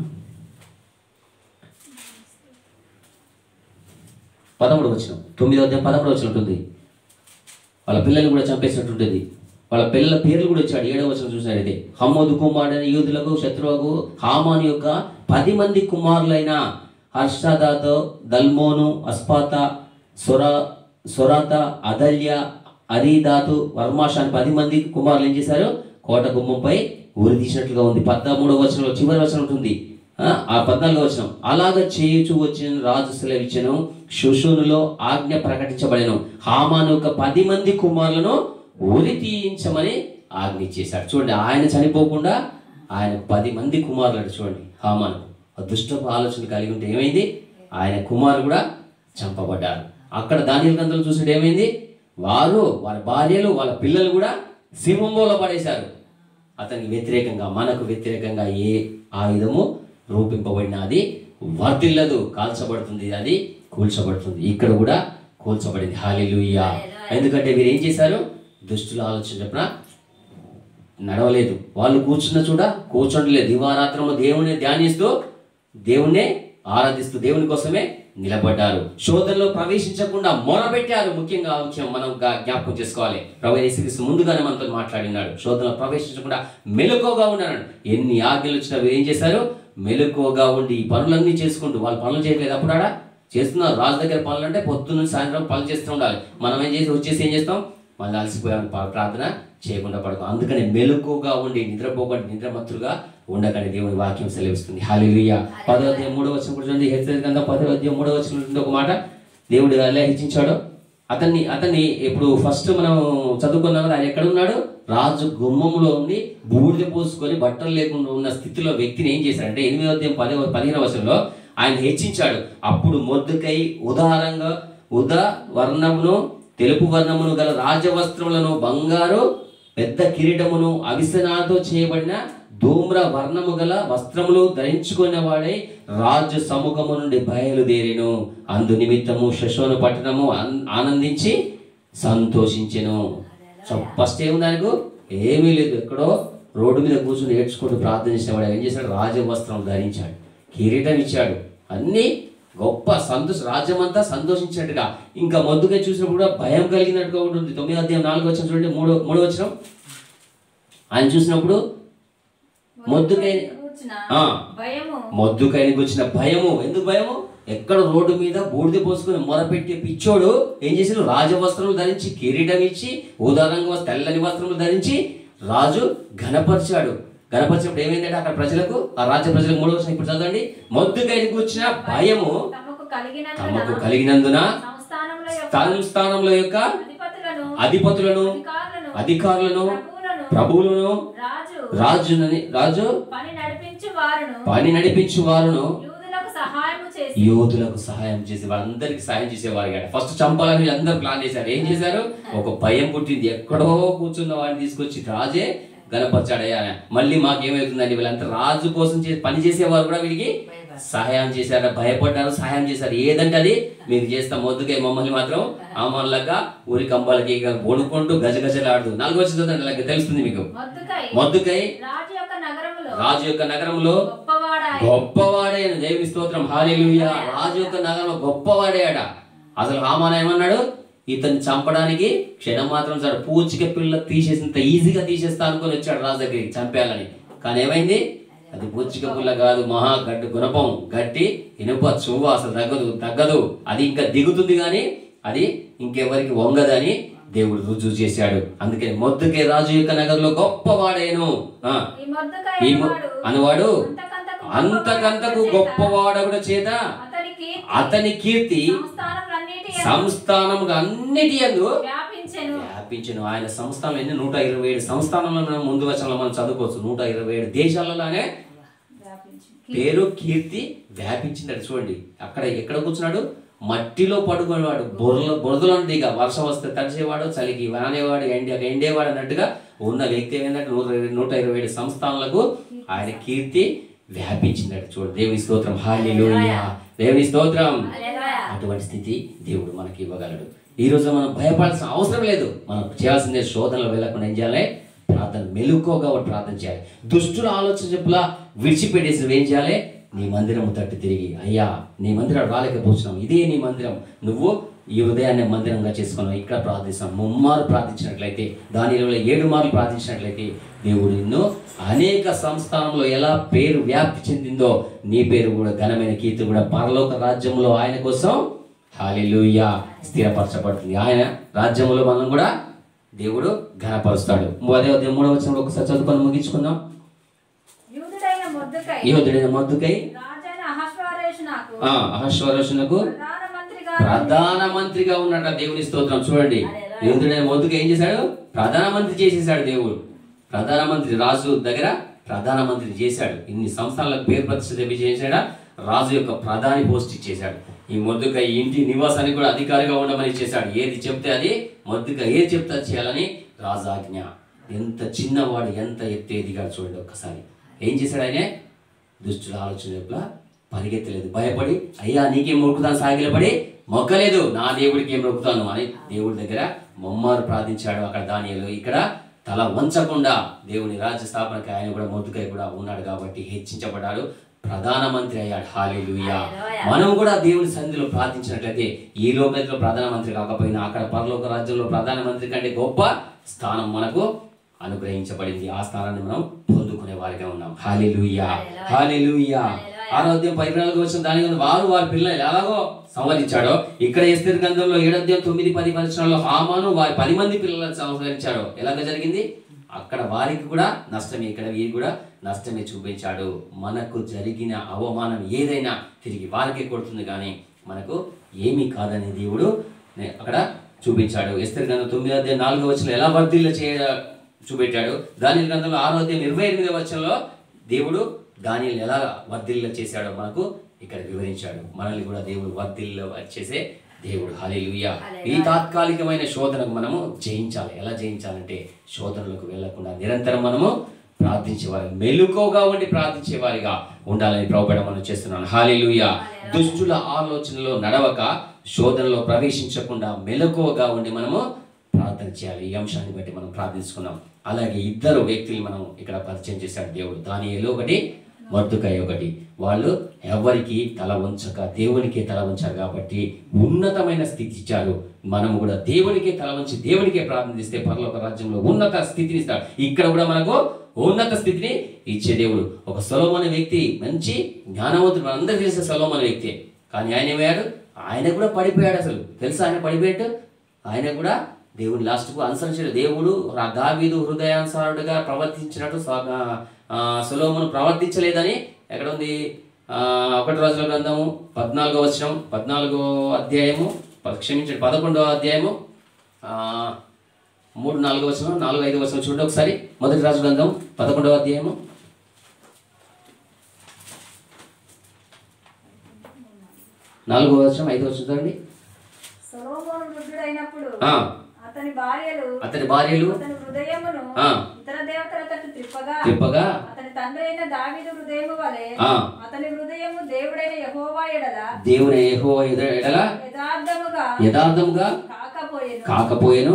పదమూడు వచనం తొమ్మిదో అధ్యాయం పదమూడు వచనం ఉంటుంది వాళ్ళ పిల్లల్ని కూడా చంపేసినట్టు ఉంటుంది వాళ్ళ పిల్లల పేర్లు కూడా ఇచ్చాడు ఏడవ వచనం చూసినట్టయితే హమ్మోదు కుమారుడైన యూదులకు శత్రువుకు హామాను యొక్క పది మంది కుమారులైన హర్షదాతో దల్మోను అస్పాత సొర సొరాత అదల్య అరీదాతు వర్మాష అని పది మంది కుమారులు ఏం చేశారు కోట గుమ్మంపై ఊరి తీసినట్లుగా ఉంది పద్మూడవ వచనంలో చివరి వచనం ఉంటుంది ఆ, ఆ పద్నాలుగో వచనం అలాగ చేయుచు వచ్చిన రాజు సెలవిచ్చను శుషునులో ఆజ్ఞ ప్రకటించబడెను హామాను యొక్క పది మంది కుమారులను ఉరి తీయించమని ఆజ్ఞ ఇచ్చేశాడు చూడండి ఆయన చనిపోకుండా ఆయన పది మంది కుమారులు చూడండి హామాను ఆ దుష్టపు ఆలోచనలు కలిగి ఉంటే ఏమైంది ఆయన కుమారులు కూడా చంపబడ్డారు అక్కడ దాని గ్రంథంలో చూసినట్టు ఏమైంది వారు వాళ్ళ భార్యలు వాళ్ళ పిల్లలు కూడా సింహంలో పడేశారు అతనికి వ్యతిరేకంగా మనకు వ్యతిరేకంగా ఏ ఆయుధము రూపింపబడిన అది వర్తిల్లదు కాల్చబడుతుంది అది కూల్చబడుతుంది ఇక్కడ కూడా కూల్చబడింది హాలిలుయ్యా ఎందుకంటే వీరు ఏం చేశారు దుష్టుల ఆలోచన చెప్పిన నడవలేదు వాళ్ళు కూర్చున్న చూడ కూర్చోండలేదు దివారాత్రము దేవుని ధ్యానిస్తూ దేవుణ్ణే ఆరాధిస్తూ దేవుని కోసమే నిలబడ్డారు శోధనలో ప్రవేశించకుండా మొరబెట్టారు ముఖ్యంగా ఆ విషయం మనం గా- జ్ఞాపకం చేసుకోవాలి ప్రభు యేసుక్రీస్తు ముందుగానే మనతో మాట్లాడినాడు శోధనలో ప్రవేశించకుండా మెలకువగా ఉన్నాడు ఎన్ని ఆజ్ఞలు వచ్చినా వీరు ఏం చేశారు మెలకువగా ఉండి ఈ పనులన్నీ చేసుకుంటూ వాళ్ళు పనులు చేయలేదు అప్పుడు ఆడ చేస్తున్నారు రాజు దగ్గర పనులు అంటే పొద్దున్న సాయంత్రం పనులు చేస్తూ ఉండాలి మనం ఏం చేసి వచ్చేసి ఏం చేస్తాం మళ్ళీ అలసిపోయాం పా- ప్రార్థన చేయకుండా పడుకో అందుకని మెలకుగా ఉండి నిద్రపోకుండా నిద్రమత్తులుగా ఉండకని దేవుని వాక్యం సెలవిస్తుంది హాలిలుయ పదో అధ్యాయం మూడో వచ్చిన కూడా చూడండి హెచ్చరికంగా పదో అధ్యాయం మూడో వచ్చిన ఉంటుంది ఒక మాట దేవుడు ఎలా హెచ్చించాడో అతన్ని అతన్ని ఇప్పుడు ఫస్ట్ మనం చదువుకున్నాం కదా ఆయన ఎక్కడ ఉన్నాడు రాజు గుమ్మంలో ఉండి బూడిద పోసుకొని బట్టలు లేకుండా ఉన్న స్థితిలో వ్యక్తిని ఏం చేశాడంటే ఎనిమిదో అధ్యాయం పదే పదిహేను వర్షంలో ఆయన హెచ్చించాడు అప్పుడు మొద్దుకై ఉదారంగా ఉదా వర్ణమును తెలుపు వర్ణమును గల రాజవస్త్రములను బంగారు పెద్ద కిరీటమును అవిసనాతో చేయబడిన ధూమ్ర వర్ణము గల వస్త్రములు ధరించుకున్న వాడై రాజు సముఖము నుండి బయలుదేరెను అందు నిమిత్తము శశోను పట్టణము ఆన్- ఆనందించి సంతోషించెను సో ఫస్ట్ ఏముంది ఆయనకు ఏమీ లేదు ఎక్కడో రోడ్డు మీద కూర్చొని ఏడ్చుకుంటూ ప్రార్థన చేసేవాడు ఆయన ఏం చేశాడు రాజవస్త్రం ధరించాడు కిరీటం ఇచ్చాడు అన్నీ గొప్ప సంతోష రాజ్యమంతా సంతోషించినట్టుగా ఇంకా మొద్దుగా చూసినప్పుడు కూడా భయం కలిగినట్టుగా ఉంటుంది తొమ్మిదో అధ్యాయం నాలుగు వచ్చిన చూడండి మూడో మూడో వచ్చిన ఆయన చూసినప్పుడు మొద్దుకై కూర్చున్న ఆ. భయము మొద్దుకైనకి వచ్చిన భయము ఎందుకు భయము ఎక్కడ రోడ్డు మీద బూడిద పోసుకుని మొరపెట్టే పిచ్చోడు ఏం చేసిన రాజవస్త్రములు ధరించి కిరీటం ఇచ్చి ఊదారంగా తెల్లని వస్త్రములు ధరించి రాజు ఘనపరిచాడు ఘనపరిచినప్పుడు ఏమైందంటే అక్కడ ప్రజలకు ఆ రాజ్య ప్రజలకు మూడో వచ్చిన ఇప్పుడు చదవండి మొద్దుకైనకి వచ్చిన భయము తమకు కలిగినందున తమకు కలిగినందున సంస్థానముల యొక్క స్థానం స్థానంలో యొక్క అధిపతులను అధిపతులను అధికారులను అధికారులను ప్రభువులను ప్రభువులను రాజు రాజునని రాజు పని నడిపించు వారును పని నడిపించు వారును యూదులకు సహాయము చేసి యోధులకు సహాయం చేసే వాళ్ళందరికీ సహాయం చేసేవారు కాదు ఫస్ట్ చంపాలని వీళ్ళందరూ ప్లాన్ చేశారు ఏం చేశారు ఒక భయం పుట్టింది ఎక్కడో కూర్చున్న వాడిని తీసుకొచ్చి రాజే గణపరచాడయ్యా మళ్ళీ మాకేమవుతుందండి వీళ్ళంతా రాజు కోసం చే- పని చేసేవారు కూడా వీడికి సహాయం చేశారు భయపడ్డారు సహాయం చేశారు ఏదంటే అది మీరు చేస్తాం మొద్దుకే మమ్మల్ని మాత్రం ఆమన్లగా ఊరి కంబాలకి ఇక వణుకుంటూ గజగజలాడుతూ నాలుగు వచ్చింది తెలుస్తుంది మీకు మొద్దుకై మొద్దుకై రాజు యొక్క నగరములో రాజు యొక్క నగరంలో గొప్పవాడాయి గొప్పవాడే దేవుని స్తోత్రం హాలేలుయా రాజు యొక్క నగరంలో గొప్పవాడేయాడ అసలు హామాన్ ఏమన్నాడు ఇతన్ని చంపడానికి క్షణం మాత్రం సార్ పూచిక పిల్ల తీసేసినంత ఈజీగా తీసేస్తా అనుకొని వచ్చాడు రాజు దగ్గరికి చంపేయాలని కానీ ఏమైంది అది పూచిక పుల్ల కాదు మహా గడ్డి గుణపం గట్టి ఇనుప చువ్వ అసలు తగ్గదు తగ్గదు అది ఇంకా దిగుతుంది కానీ అది ఇంకెవరికి వంగదని దేవుడు రుజువు చేశాడు అందుకే మొద్దుకే రాజు యొక్క నగరంలో గొప్పవాడేను ఆ, ఈ మొద్దుకై ఈ మొ- అనువాడు అనువాడు అంతకంతకు అంతకంతకు గొప్పవాడు గొప్పవాడగుడు చేత అతనికి అతని కీర్తి సంస్థానములన్నిటి సంస్థానములు అన్నిటి యందు వ్యాపించెను వ్యాపించను ఆయన సంస్థానం ఎన్ని నూట ఇరవై ఏడు సంస్థానంలో మనం ముందు వచనంలో మనం చదువుకోవచ్చు నూట ఇరవై ఏడు దేశాలలోనే వ్యాపించెను పేరు కీర్తి వ్యాపించిందట చూడండి అక్కడ ఎక్కడ కూర్చున్నాడు మట్టిలో పడుకునేవాడు బురద బురదలో నుండి ఇక వర్షం వస్తే తడిసేవాడు చలికి వానేవాడు ఎండే ఎండేవాడు అన్నట్టుగా ఉన్న వ్యక్తి ఏంటంటే నూట ఇరవై నూట ఇరవై ఏడు సంస్థానాలకు ఆయన కీర్తి వ్యాపించిందట చూడు దేవుని స్తోత్రం హాలేలుయా దేవుని స్తోత్రం అటువంటి స్థితి దేవుడు మనకి ఇవ్వగలడు ఈ రోజు మనం భయపడాల్సిన అవసరం లేదు మనం చేయాల్సిందే శోధనలు వెళ్ళకుండా ఏం చేయాలి ప్రార్థన మెలుకోగా ప్రార్థన చేయాలి దుష్టుల ఆలోచన చెప్పులా విడిచిపెట్టేసి నువ్వు ఏం చేయాలి నీ మందిరం తట్టు తిరిగి అయ్యా నీ మందిరం రాలేకపోతున్నాం ఇదే నీ మందిరం నువ్వు ఈ హృదయాన్ని మందిరంగా చేసుకున్నావు ఇక్కడ ప్రార్థిస్తున్నాం ముమ్మారు ప్రార్థించినట్లయితే దాని ఏడు మార్లు ప్రార్థించినట్లయితే దేవుడు నిన్ను అనేక సంస్థానంలో ఎలా పేరు వ్యాప్తి చెందిందో నీ పేరు కూడా ఘనమైన కీర్తి కూడా పరలోక రాజ్యంలో ఆయన కోసం హాలిలుయా స్థిరపరచబడుతుంది ఆయన రాజ్యంలో మనం కూడా దేవుడు ఘనపరుస్తాడు అదే అదే మూడవ వచనంలో ఒకసారి చదువుకొని ముగించుకుందాం యూదుడైన మొద్దుకై యోధుడైన మద్దుకై రాజైన అహశ్వరేషు నాకు ఆ అహశ్వరషునకు ప్రధానమంత్రిగా ప్రధానమంత్రిగా ఉన్నట దేవుని స్తోత్రం చూడండి యోధుడైన మొద్దుకు ఏం చేశాడు ప్రధానమంత్రి చేసేసాడు దేవుడు ప్రధానమంత్రి రాజు దగ్గర ప్రధానమంత్రి చేశాడు ఇన్ని సంస్థలకు పేరు ప్రతిష్ట తెప్పి చేశాడా రాజు యొక్క ప్రధాని పోస్ట్ ఇచ్చేశాడు ఈ మొద్దుక ఈ ఇంటి నివాసానికి కూడా అధికారిగా ఉండమని చేశాడు ఏది చెప్తే అది మొద్దుక ఏది చెప్తే అది చేయాలని రాజాజ్ఞ ఎంత చిన్నవాడు ఎంత ఎత్తు ఎదిగాడు చూడండి ఒక్కసారి ఏం చేశాడు ఆయనే దుష్టుల ఆలోచన లోపల పరిగెత్తలేదు భయపడి అయ్యా నీకేం మొక్కుతాను సాగిలపడి మొక్కలేదు నా దేవుడికి ఏం మొక్కుతాను అని దేవుడి దగ్గర మొమ్మారు ప్రార్థించాడు అక్కడ దానిలో ఇక్కడ తల వంచకుండా దేవుని రాజ్య స్థాపనకి ఆయన కూడా మొద్దుకై కూడా ఉన్నాడు కాబట్టి హెచ్చించబడ్డాడు ప్రధానమంత్రి అయ్యాడు హాలేలుయా మనం కూడా దేవుని సన్నిధిలో ప్రార్థించినట్లయితే ఈ లోకంలో ప్రధానమంత్రి కాకపోయినా అక్కడ పరలోక రాజ్యంలో ప్రధానమంత్రి కంటే గొప్ప స్థానం మనకు అనుగ్రహించబడింది ఆ స్థానాన్ని మనం పొందుకునే వారిగా ఉన్నాం హాలిలుయా హాలిలుయా ఆరోగ్యం పరిణాలకు వచ్చిన దాని గురించి వారు వారి పిల్లలు ఎలాగో సంవరించాడో ఇక్కడ ఎస్తేర్ గ్రంథంలో ఏడాధ్యాయం తొమ్మిది పది పరిచయంలో హామాను వారి పది మంది పిల్లలను సంహరించాడు ఎలాగ జరిగింది అక్కడ వారికి కూడా నష్టమే ఇక్కడ వీరికి కూడా నష్టమే చూపించాడు మనకు జరిగిన అవమానం ఏదైనా తిరిగి వారికే కొడుతుంది కానీ మనకు ఏమీ కాదని దేవుడు నే- అక్కడ చూపించాడు ఎస్తర్ గ్రంథం తొమ్మిది అధ్యాయం నాలుగో వచ్చిన ఎలా వర్ధిల్ల చేయ చూపెట్టాడు దాని గ్రంథంలో ఆరో అధ్యాయం ఇరవై ఎనిమిదో వచ్చంలో దేవుడు దాని ఎలా వర్ధిల్ల చేశాడో మనకు ఇక్కడ వివరించాడు మనల్ని కూడా దేవుడు వర్ధిల్ల చేసే దేవుడు హల్లెలూయా ఈ తాత్కాలికమైన శోధనకు మనము జయించాలి ఎలా జయించాలంటే శోధనలకు వెళ్లకుండా నిరంతరం మనము ప్రార్థించేవారు మెలుకోగా ఉండి ప్రార్థించేవారిగా ఉండాలని ప్రభుపడ మనం చేస్తున్నాను హాలిలుయా దుష్టుల ఆలోచనలో నడవక శోధనలో ప్రవేశించకుండా మెలకువగా ఉండి మనము ప్రార్థన చేయాలి ఈ అంశాన్ని బట్టి మనం ప్రార్థించుకున్నాం అలాగే ఇద్దరు వ్యక్తులు మనం ఇక్కడ పరిచయం చేశాడు దేవుడు దానిలో ఒకటి మర్దుకై ఒకటి వాళ్ళు ఎవరికి తల వంచక దేవునికే తల వంచారు కాబట్టి ఉన్నతమైన స్థితి ఇచ్చారు మనం కూడా దేవునికే తల వంచి దేవునికే ప్రార్థిస్తే పరలోక రాజ్యంలో ఉన్నత స్థితిని ఇస్తాడు ఇక్కడ కూడా మనకు ఉన్నత స్థితిని ఇచ్చే దేవుడు ఒక సొలోమన వ్యక్తి మంచి జ్ఞానవంతుడు మనందరికీ తెలిసిన సొలోమన వ్యక్తి కానీ ఆయన ఏమయ్యాడు ఆయన కూడా పడిపోయాడు అసలు తెలుసా ఆయన పడిపోయాడు ఆయన కూడా దేవుని లాస్ట్కు అనుసరించాడు దేవుడు రా- దావీదు హృదయానుసారుడుగా ప్రవర్తించినట్టు స- ఆ, సొలొమోను ప్రవర్తించలేదని ఎక్కడ ఉంది ఆ, ఒకటి రోజుల గ్రంథము పద్నాలుగో వచనం పద్నాలుగో అధ్యాయము ప- క్షమించండి పదకొండవ అధ్యాయము ఆ, మూడు నాలుగో వచనం నాలుగు ఐదు వచనం చూడండి ఒకసారి మొదటి రాజు గ్రంథం పదకొండవ అధ్యాయము నాలుగో వచనం ఐదో వచనం చూడండి సొలొమోను వృద్ధుడైనప్పుడు ఆ. అతని అతని భార్యలు అతని భార్యలు అతని హృదయమును ఆ. ఇతర దేవతల తట్టు త్రిప్పగా తిప్పగా అతని తండ్రి అయిన దావీదు హృదయము వలె ఆ. అతని హృదయము దేవుడైన యెహోవా ఎడల దేవుని ఏహో ఎడల యథార్థముగా యథార్థముగా కాకపోయేను కాకపోయేను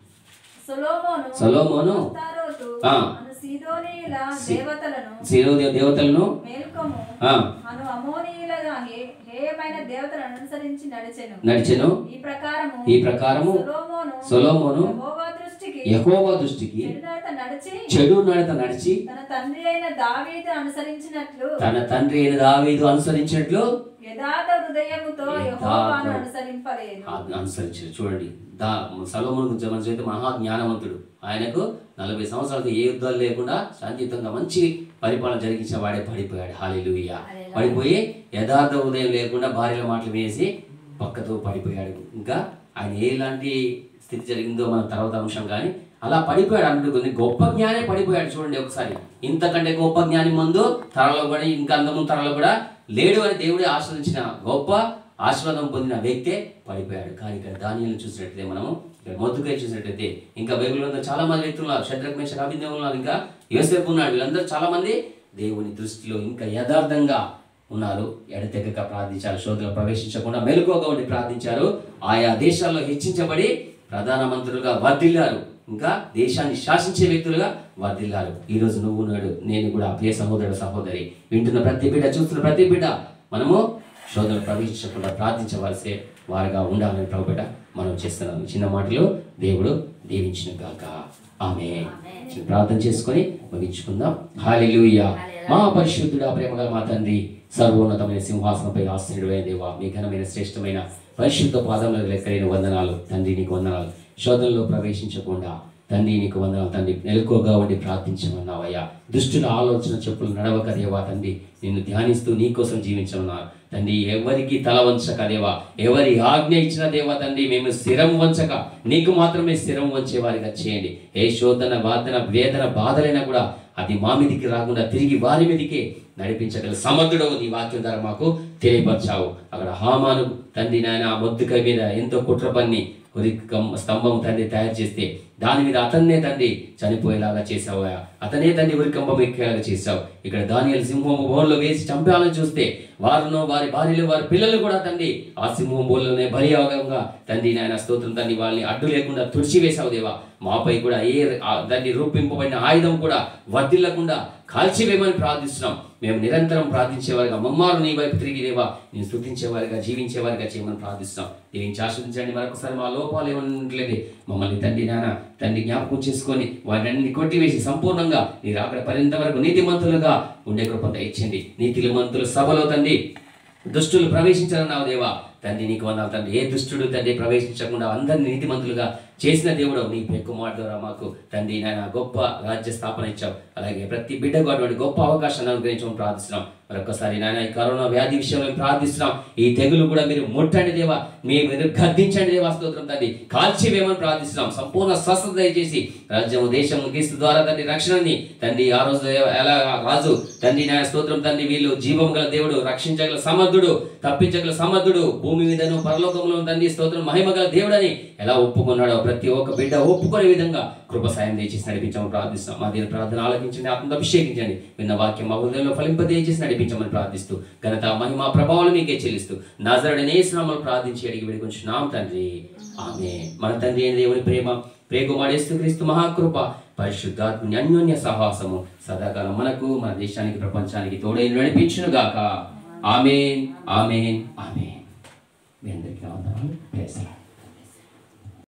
సొలొమోను సొలొమోను అస్తారోతు ఆ. అను సీదోనీయుల సి- దేవతలను శిరోదేవ దేవతలను మేల్కొము ఆ, అను అమోనీయుల హే- హేయమైన దేవతలను అనుసరించి నడిచెను నడిచెను ఈ ప్రకారము ఈ ప్రకారము సొలొమోను సొలొమోను యెహోవా దృష్టికి యెహోవా దృష్టికి చెడునడత నడిచి చెడు నడత నడిచి తన తండ్రి అయిన దావీదు అనుసరించినట్లు తన తండ్రి అయిన దావీదు అనుసరించినట్లు యథార్థ హృదయముతో యథార్థ- యెహోవాను అనుసరింపలేదు అనుసరించారు చూడండి దా సలోమును గురించి మన చేతి మహా జ్ఞానవంతుడు ఆయనకు నలభై సంవత్సరాలకు ఏ యుద్ధాలు లేకుండా శాంతియుతంగా మంచి పరిపాలన జరిగించిన వాడే పడిపోయాడు హాలిలుయ్య పడిపోయి యథార్థ ఉదయం లేకుండా భార్యల మాటలు వేసి పక్కతో పడిపోయాడు ఇంకా ఆయన ఎలాంటి స్థితి జరిగిందో మన తర్వాత అంశం కానీ అలా పడిపోయాడు అనుకుంది గొప్ప జ్ఞానే పడిపోయాడు చూడండి ఒకసారి ఇంతకంటే గొప్ప జ్ఞాని ముందు తరలో కూడా ఇంకా అందము తరలో కూడా లేడు అని దేవుడే ఆస్వాదించిన గొప్ప ఆశీర్వాదం పొందిన వ్యక్తే పడిపోయాడు కానీ ఇక్కడ దానిని చూసినట్లయితే మనము ఇక్కడ మొద్దుకై చూసినట్లయితే ఇంకా బైబిల్లో చాలా మంది వ్యక్తులు ఉన్నారు షడ్రక్ మేష అభిజ్ఞ ఉన్నారు ఇంకా యోసేపు ఉన్నాడు వీళ్ళందరూ చాలా మంది దేవుని దృష్టిలో ఇంకా యథార్థంగా ఉన్నారు ఎడతెగక ప్రార్థించారు శోధనలో ప్రవేశించకుండా మెలకువగా ఉండి ప్రార్థించారు ఆయా దేశాల్లో హెచ్చించబడి ప్రధానమంత్రులుగా వర్ధిల్లారు ఇంకా దేశాన్ని శాసించే వ్యక్తులుగా వర్ధిల్లారు ఈ రోజు నువ్వు ఉన్నాడు నేను కూడా ప్రియ సహోదరుడు సహోదరి వింటున్న ప్రతి బిడ్డ చూస్తున్న ప్రతి బిడ్డ మనము శోధనలు ప్రవేశించకుండా ప్రార్థించవలసే వారుగా ఉండాలని ప్రభుబిడ్డ మనం చేస్తున్నాం చిన్న మాటలు దేవుడు దీవించిన గాక ఆమె చిన్న ప్రార్థన చేసుకొని ముగించుకుందాం హాలిలూయా మా పరిశుద్ధుడా ప్రేమగల మా తండ్రి సర్వోన్నతమైన సింహాసనంపై ఆశ్రయుడైన దేవా మీ ఘనమైన శ్రేష్టమైన పరిశుద్ధ పాదములకు లెక్కలేని వందనాలు తండ్రి నీకు వందనాలు శోధనలో ప్రవేశించకుండా తండ్రి నీకు వందనాలు తండ్రి మెలకువగా ఉండి ప్రార్థించమన్నావయ్యా దుష్టుల ఆలోచన చెప్పులు నడవక దేవా తండ్రి నిన్ను ధ్యానిస్తూ నీ కోసం జీవించమన్నారు తండ్రి ఎవరికి తల వంచక దేవా ఎవరి ఆజ్ఞ ఇచ్చిన దేవా తండ్రి మేము స్థిరం వంచక నీకు మాత్రమే స్థిరం వంచే వారిగా చేయండి ఏ శోధన వాదన వేదన బాధలైనా కూడా అది మా మీదికి రాకుండా తిరిగి వారి మీదికే నడిపించగల సమర్థుడవు నీ వాక్యం ద్వారా మాకు తెలియపరిచావు అక్కడ హామాను తండ్రి నాయన ఆ మొద్దుకై మీద ఎంతో కుట్ర పన్ని ఉరి కం- స్తంభం తండ్రి తయారు చేస్తే దాని మీద అతన్నే తండ్రి చనిపోయేలాగా చేసావు అతనే తండ్రి ఉరి కంబం ఎక్కేలాగా చేసావు ఇక్కడ దానియలు సింహం బోన్లో వేసి చంపాలని చూస్తే వారును వారి భార్యలు వారి పిల్లలు కూడా తండ్రి ఆ సింహం బోన్లోనే బలియాగంగా తండ్రి నాయన స్తోత్రం తండ్రి వాళ్ళని అడ్డు లేకుండా తుడిచివేశావు దేవా మాపై కూడా ఏ ఆ దాన్ని రూపింపబడిన ఆయుధం కూడా వర్ధిల్లకుండా కాల్చివేయమని ప్రార్థిస్తున్నాం మేము నిరంతరం ప్రార్థించేవారిగా మమ్మారు నీ వైపు తిరిగి దేవా నేను స్తుతించేవారిగా జీవించేవారిగా చేయమని ప్రార్థిస్తున్నాం దీవించి ఆస్వాదించండి మరొకసారి మా లోపాలు ఏమన్నట్లేదు మమ్మల్ని తండ్రి నాన్న తండ్రి జ్ఞాపకం చేసుకొని వాటిని కొట్టివేసి సంపూర్ణంగా మీరు అక్కడ పరింత వరకు నీతిమంతులుగా ఉండే కృప ఇచ్చింది నీతిలు మంతులు సభలో తండ్రి దుష్టులు ప్రవేశించాలన్నావు దేవా తండ్రి నీకు వందాలు తండ్రి ఏ దుష్టుడు తండ్రి ప్రవేశించకుండా అందరిని నీతిమంతులుగా చేసిన దేవుడు నీ కుమార్ ద్వారా మాకు తండ్రి నాయన గొప్ప రాజ్య స్థాపన ఇచ్చావు అలాగే ప్రతి బిడ్డకు అటువంటి గొప్ప అవకాశాన్ని అనుగ్రహించమని ప్రార్థిస్తున్నాం మరొకసారి నాయన ఈ కరోనా వ్యాధి విషయంలో మేము ప్రార్థిస్తున్నాం ఈ తెగులు కూడా మీరు ముట్టండి దేవా మీ మీరు గద్దించండి దేవా స్తోత్రం తండ్రి కాల్చివేయమని ప్రార్థిస్తున్నాం సంపూర్ణ స్వస్థత దయచేసి రాజ్యము దేశము క్రీస్తు ద్వారా తండ్రి రక్షణని తండ్రి ఆ రోజు ఎలా రాజు తండ్రి నాయన స్తోత్రం తండ్రి వీళ్ళు జీవం గల దేవుడు రక్షించగల సమర్థుడు తప్పించగల సమర్థుడు భూమి మీదను పరలోకంలో తండ్రి స్తోత్రం మహిమ గల దేవుడని ఎలా ఒప్పుకున్నాడో ప్రతి ఒక్క బిడ్డ ఒప్పుకునే విధంగా కృప సాయం దయచేసి నడిపించమని ప్రార్థిస్తున్నాం మా దీని ప్రార్థన ఆలకించండి ఆత్మతో అభిషేకించండి విన్న వాక్యం మా హృదయంలో ఫలింపదయచేసి నడిపించమని ప్రార్థిస్తూ ఘనత మహిమ ప్రభావాలు మీకే చెల్లిస్తూ నాజరుడనే నామలు ప్రార్థించి అడిగి వేడుకొంచున్నాం తండ్రి ఆమె మన తండ్రి అయిన దేవుని ప్రేమ ప్రేగుమాడేస్తూ క్రీస్తు మహాకృప పరిశుద్ధాత్మని అన్యోన్య సహవాసము సదాకాలం మనకు మన దేశానికి ప్రపంచానికి తోడై నడిపించును గాక ఆమెన్ ఆమెన్ ఆమెన్ మీ అందరికీ వందనాలు. Praise the Lord.